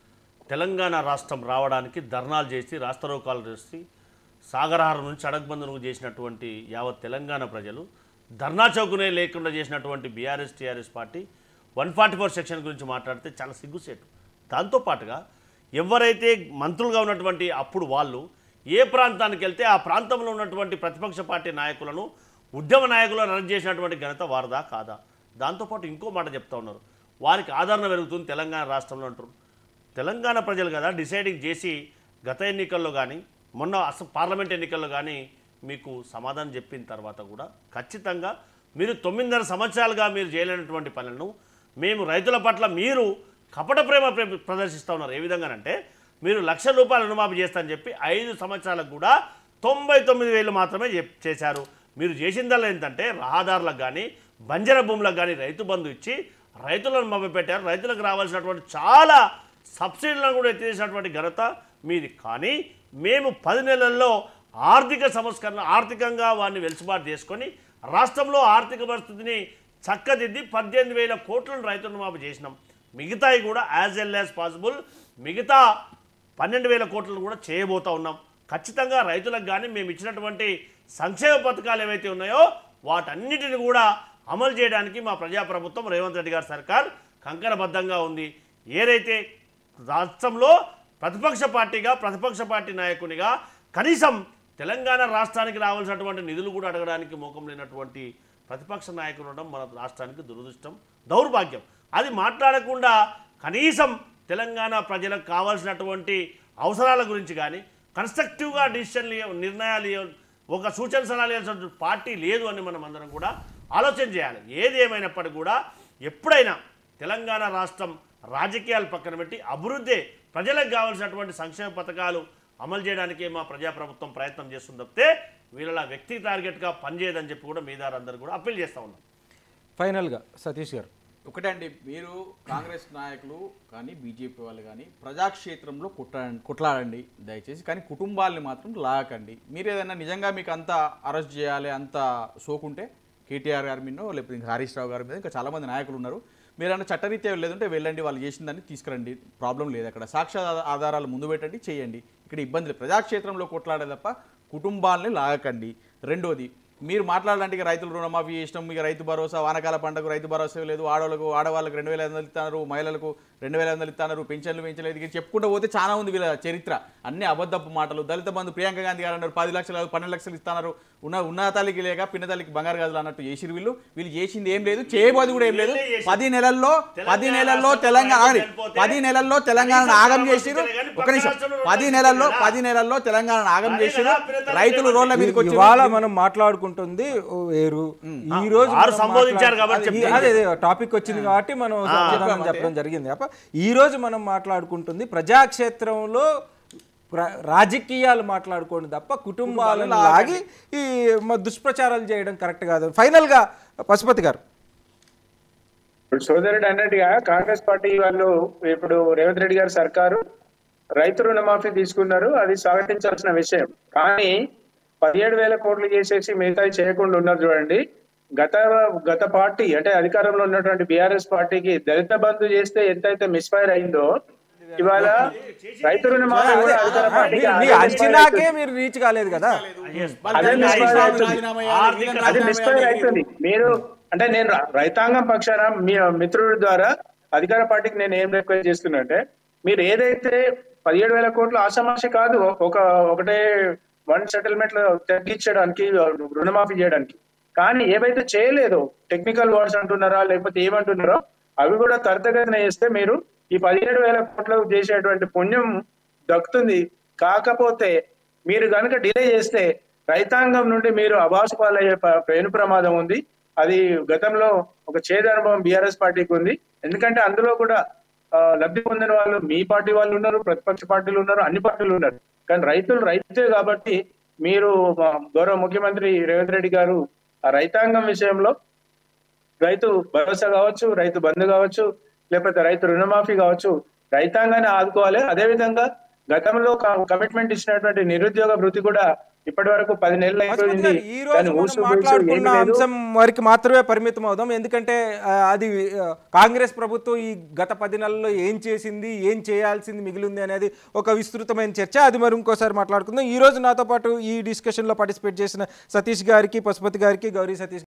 తెలంగాణ రాష్ట్రం రావడానికి ధర్నాలు చేసి రాస్తారోకాలు చేసి సాగరహారం నుంచి అడగబంధనకు చేసినటువంటి యావత్ తెలంగాణ ప్రజలు ధర్నా చౌకునే లేకుండా చేసినటువంటి BRS TRS party one forty four section గురించి మాట్లాడితే చాలా సిగ్గుసేటు దాంతోపాటుగా ఎవరైతే మంత్రులుగా ఉన్నటువంటి అప్పుడు వాళ్ళు ఏ ప్రాంతానికి వెళ్తే ఆ ప్రాంతంలో ఉన్నటువంటి ప్రతిపక్ష పార్టీ నాయకులను ఉద్యమ నాయకులను అరెస్ట్ చేసినటువంటి ఘనత వారదా కాదా దాంతోపాటు ఇంకో మాట చెప్తా ఉన్నారు వారికి ఆదరణ పెరుగుతుంది తెలంగాణ రాష్ట్రంలో అంటారు తెలంగాణ ప్రజలు కదా డిసైడింగ్ చేసి గత ఎన్నికల్లో కానీ మొన్న అసలు పార్లమెంట్ ఎన్నికల్లో కానీ మీకు సమాధానం చెప్పిన తర్వాత కూడా ఖచ్చితంగా మీరు తొమ్మిదిన్నర సంవత్సరాలుగా మీరు చేయలేనటువంటి పనులను మేము రైతుల పట్ల మీరు కపట ప్రేమ ప్ర- ప్రదర్శిస్తూ ఉన్నారు ఏ విధంగానంటే మీరు లక్ష రూపాయలు రుణమాఫీ చేస్తానని చెప్పి ఐదు సంవత్సరాలకు కూడా తొంభై తొమ్మిది వేలు మాత్రమే చెప్- చేశారు మీరు చేసిందల్లా ఏంటంటే రహదారులకు కానీ బంజర భూములకు కానీ రైతు బంధు ఇచ్చి రైతులను మభ్యపెట్టారు రైతులకు రావాల్సినటువంటి చాలా సబ్సిడీలను కూడా ఎత్తివేసినటువంటి ఘనత మీది కానీ మేము పది నెలల్లో ఆర్థిక సంస్కరణ ఆర్థికంగా వారిని వెలుసుబాటు చేసుకొని రాష్ట్రంలో ఆర్థిక పరిస్థితిని చక్కదిద్ది పద్దెనిమిది వేల కోట్లను రైతులను మాపు చేసినాం మిగతాయి కూడా యాజ్ వెల్ యాజ్ పాసిబుల్ మిగతా పన్నెండు వేల కోట్లను కూడా చేయబోతా ఉన్నాం ఖచ్చితంగా రైతులకు కానీ మేము ఇచ్చినటువంటి సంక్షేమ పథకాలు ఏవైతే ఉన్నాయో వాటన్నిటిని కూడా అమలు చేయడానికి మా ప్రజాప్రభుత్వం రేవంత్ రెడ్డి గారి సర్కార్ కంకణబద్ధంగా ఉంది ఏదైతే రాష్ట్రంలో ప్రతిపక్ష పార్టీగా ప్రతిపక్ష పార్టీ నాయకునిగా కనీసం తెలంగాణ రాష్ట్రానికి రావాల్సినటువంటి నిధులు కూడా అడగడానికి మోకం లేనటువంటి ప్రతిపక్ష నాయకులు ఉండడం మన రాష్ట్రానికి దురదృష్టం దౌర్భాగ్యం అది మాట్లాడకుండా కనీసం తెలంగాణ ప్రజలకు కావాల్సినటువంటి అవసరాల గురించి కానీ కన్స్ట్రక్టివ్గా డిసిషన్లు ఇవ్వ- నిర్ణయాలు ఇవ్వ- ఒక సూచన సలహాలు ఇవ్వాల్సిన పార్టీ లేదు అని మనం అందరం కూడా ఆలోచన చేయాలి ఏది ఏమైనప్పటికీ కూడా ఎప్పుడైనా తెలంగాణ రాష్ట్రం రాజకీయాలు పక్కన పెట్టి అభివృద్ధి ప్రజలకు కావాల్సినటువంటి సంక్షేమ పథకాలు అమలు చేయడానికే మా ప్రజాప్రభుత్వం ప్రయత్నం చేస్తుంది తప్పితే వీళ్ళ వ్యక్తి టార్గెట్గా పనిచేయదని చెప్పి కూడా మీదారందరూ కూడా అప్పీల్ చేస్తూ ఉన్నాం ఫైనల్గా సతీష్ గారు ఒకటే అండి మీరు కాంగ్రెస్ నాయకులు కానీ బీజేపీ వాళ్ళు కానీ ప్రజాక్షేత్రంలో కుట్రా కుట్లాడండి దయచేసి కానీ కుటుంబాలని మాత్రం లాగకండి మీరు ఏదైనా నిజంగా మీకు అంత అరెస్ట్ చేయాలి అంత సోకుంటే కేటీఆర్ గారి మీద లేకపోతే ఇంకా హరీష్ రావు గారి మీద ఇంకా చాలామంది నాయకులు ఉన్నారు మీరు ఏమైనా చట్టరీత్యా లేదంటే వెళ్ళండి వాళ్ళు చేసిన దాన్ని తీసుకురండి ప్రాబ్లం లేదు అక్కడ సాక్ష్య ఆధా- ఆధారాలు ముందు పెట్టండి చేయండి ఇక్కడ ఇబ్బంది లేదు ప్రజాక్షేత్రంలో కొట్లాడే తప్ప కుటుంబాలని లాగకండి రెండోది మీరు మాట్లాడడానికి ఇక రైతులు రుణమాఫీ చేసినాం ఇక రైతు భరోసా వానకాల పంటకు రైతు భరోసా లేదు ఆడవాళ్ళకు ఆడవాళ్ళకు రెండు వేల ఐదు వందలు ఇస్తున్నారు మహిళలకు రెండు వేల ఐదు వందలు ఇస్తున్నారు పెన్షన్లు పెంచలేదు ఇక చెప్పుకుంటూ పోతే చాలా ఉంది వీళ్ళ చరిత్ర అన్ని అబద్ధపు మాటలు దళిత బంధు ప్రియాంక గాంధీ గారు అన్నారు పది లక్షలు పన్నెండు లక్షలు ఇస్తున్నారు ఉన్న ఉన్న తల్లికి లేక పిన్న తల్లికి బంగారు గాజులు అన్నట్టు చేసిరు వీళ్ళు వీళ్ళు చేసింది ఏం లేదు చేయబోదు కూడా ఏం లేదు పది నెలల్లో పది నెలల్లో తెలంగాణ ఆగండి. పది నెలల్లో తెలంగాణ ఆగం చేసిరు ఒక నిమిషం పది నెలల్లో పది నెలల్లో తెలంగాణ ఆగం చేసిరు రైతులు రోడ్ల మీదకి వచ్చి ఇవాళ మనం మాట్లాడుకుంటుంది ఓ వేరు ఈ రోజు వారు మనం సంబోధించారు మాట్లాడు- కాబట్టి అది- అదే అదే టాపిక్ వచ్చింది కాబట్టి మనం సమాధానం చెప్పడం జరిగింది అప్ప ఈ రోజు మనం మాట్లాడుకుంటుంది ప్రజాక్షేత్రంలో ప్ర- రాజకీయాలు మాట్లాడుకోండి తప్ప కుటుంబాలను లాగి ఈ మ- దుష్ప్రచారాలు చేయడం కరెక్ట్ కాదు ఫైనల్ గా పశుపతి గారు ఇప్పుడు సోదరుడు అన్నట్టుగా కాంగ్రెస్ పార్టీ వాళ్ళు ఇప్పుడు రేవంత్ రెడ్డి గారి సర్కారు రైతు రుణమాఫీ తీసుకున్నారు అది స్వాగతించాల్సిన విషయం కానీ పదిహేడు వేల కోట్లు చేసేసి మిగతావి చేయకుండా ఉన్నారు చూడండి గత గత పార్టీ అంటే అధికారంలో ఉన్నటువంటి బీఆర్ఎస్ పార్టీకి దళిత బంధు చేస్తే ఎంతైతే మిస్ఫైర్ అయిందో ఇవాళ రైతు రుణమాఫీ కూడా అధికార పార్టీకి మీ అదే misfire అంచనాకే మీరు రీచ్ కాలేదు కదా అదే misfire అవుతుంది. రాజీనామా చేయాలి, వీళ్ళని అది రాజీనామా మిస్ఫైర్ చేయాలి. అవుతుంది మీరు అంటే నేను ర- రైతాంగం పక్షాన మీ మిత్రుడి ద్వారా అధికార పార్టీకి నేను ఏం రిక్వెస్ట్ చేస్తున్నా అంటే మీరు ఏదైతే పదిహేడు వేల కోట్లు ఆషామాషి కాదు ఒక ఒకటే వన్ సెటిల్మెంట్ లో తగ్గించడానికి రుణమాఫీ చేయడానికి కానీ ఏవైతే చేయలేదో టెక్నికల్ వర్డ్స్ అంటున్నారా లేకపోతే ఏమంటున్నారో అవి కూడా త్వరితగతిన చేస్తే మీరు ఈ పదిహేడు వేల కోట్లు చేసేటువంటి పుణ్యం దక్కుతుంది కాకపోతే మీరు కనుక డిలే చేస్తే రైతాంగం నుండి మీరు అభాసు పాలయ్యే ప- పేను ప్రమాదం ఉంది అది గతంలో ఒక చేదు అనుభవం బీఆర్ఎస్ పార్టీకి ఉంది ఎందుకంటే అందులో కూడా ఆ, లబ్ధి పొందిన వాళ్ళు మీ పార్టీ వాళ్ళు ఉన్నారు ప్రతిపక్ష పార్టీలు ఉన్నారు అన్ని పార్టీలు ఉన్నారు కానీ రైతులు రైతే కాబట్టి మీరు మా గౌరవ ముఖ్యమంత్రి రేవంత్ రెడ్డి గారు ఆ రైతాంగం విషయంలో రైతు భరోసా కావచ్చు రైతు బంధు కావచ్చు లేకపోతే రైతు రుణమాఫీ కావచ్చు రైతాంగాన్ని ఆదుకోవాలి అదేవిధంగా గతంలో కమిట్మెంట్ ఇచ్చినటువంటి నిరుద్యోగ భృతి కూడా ఇప్పటి వరకు పది నెలలు పశుపతి అయిపోయింది గారు, ఈ రోజు దాని మనం ఊసు బూసు మాట్లాడుకున్న ఏమీ లేదు. అంశం వరకు మాత్రమే పరిమితం అవుదాం ఎందుకంటే ఆ, అది ఆ, కాంగ్రెస్ ప్రభుత్వం ఈ గత పది నెలల్లో ఏం చేసింది ఏం చేయాల్సింది మిగిలింది అనేది ఒక విస్తృతమైన చర్చ అది మరి ఇంకోసారి మాట్లాడుకుందాం ఈ రోజు నాతో పాటు ఈ డిస్కషన్లో పార్టిసిపేట్ చేసిన సతీష్ గారికి పశుపతి గారికి గౌరీ సతీష్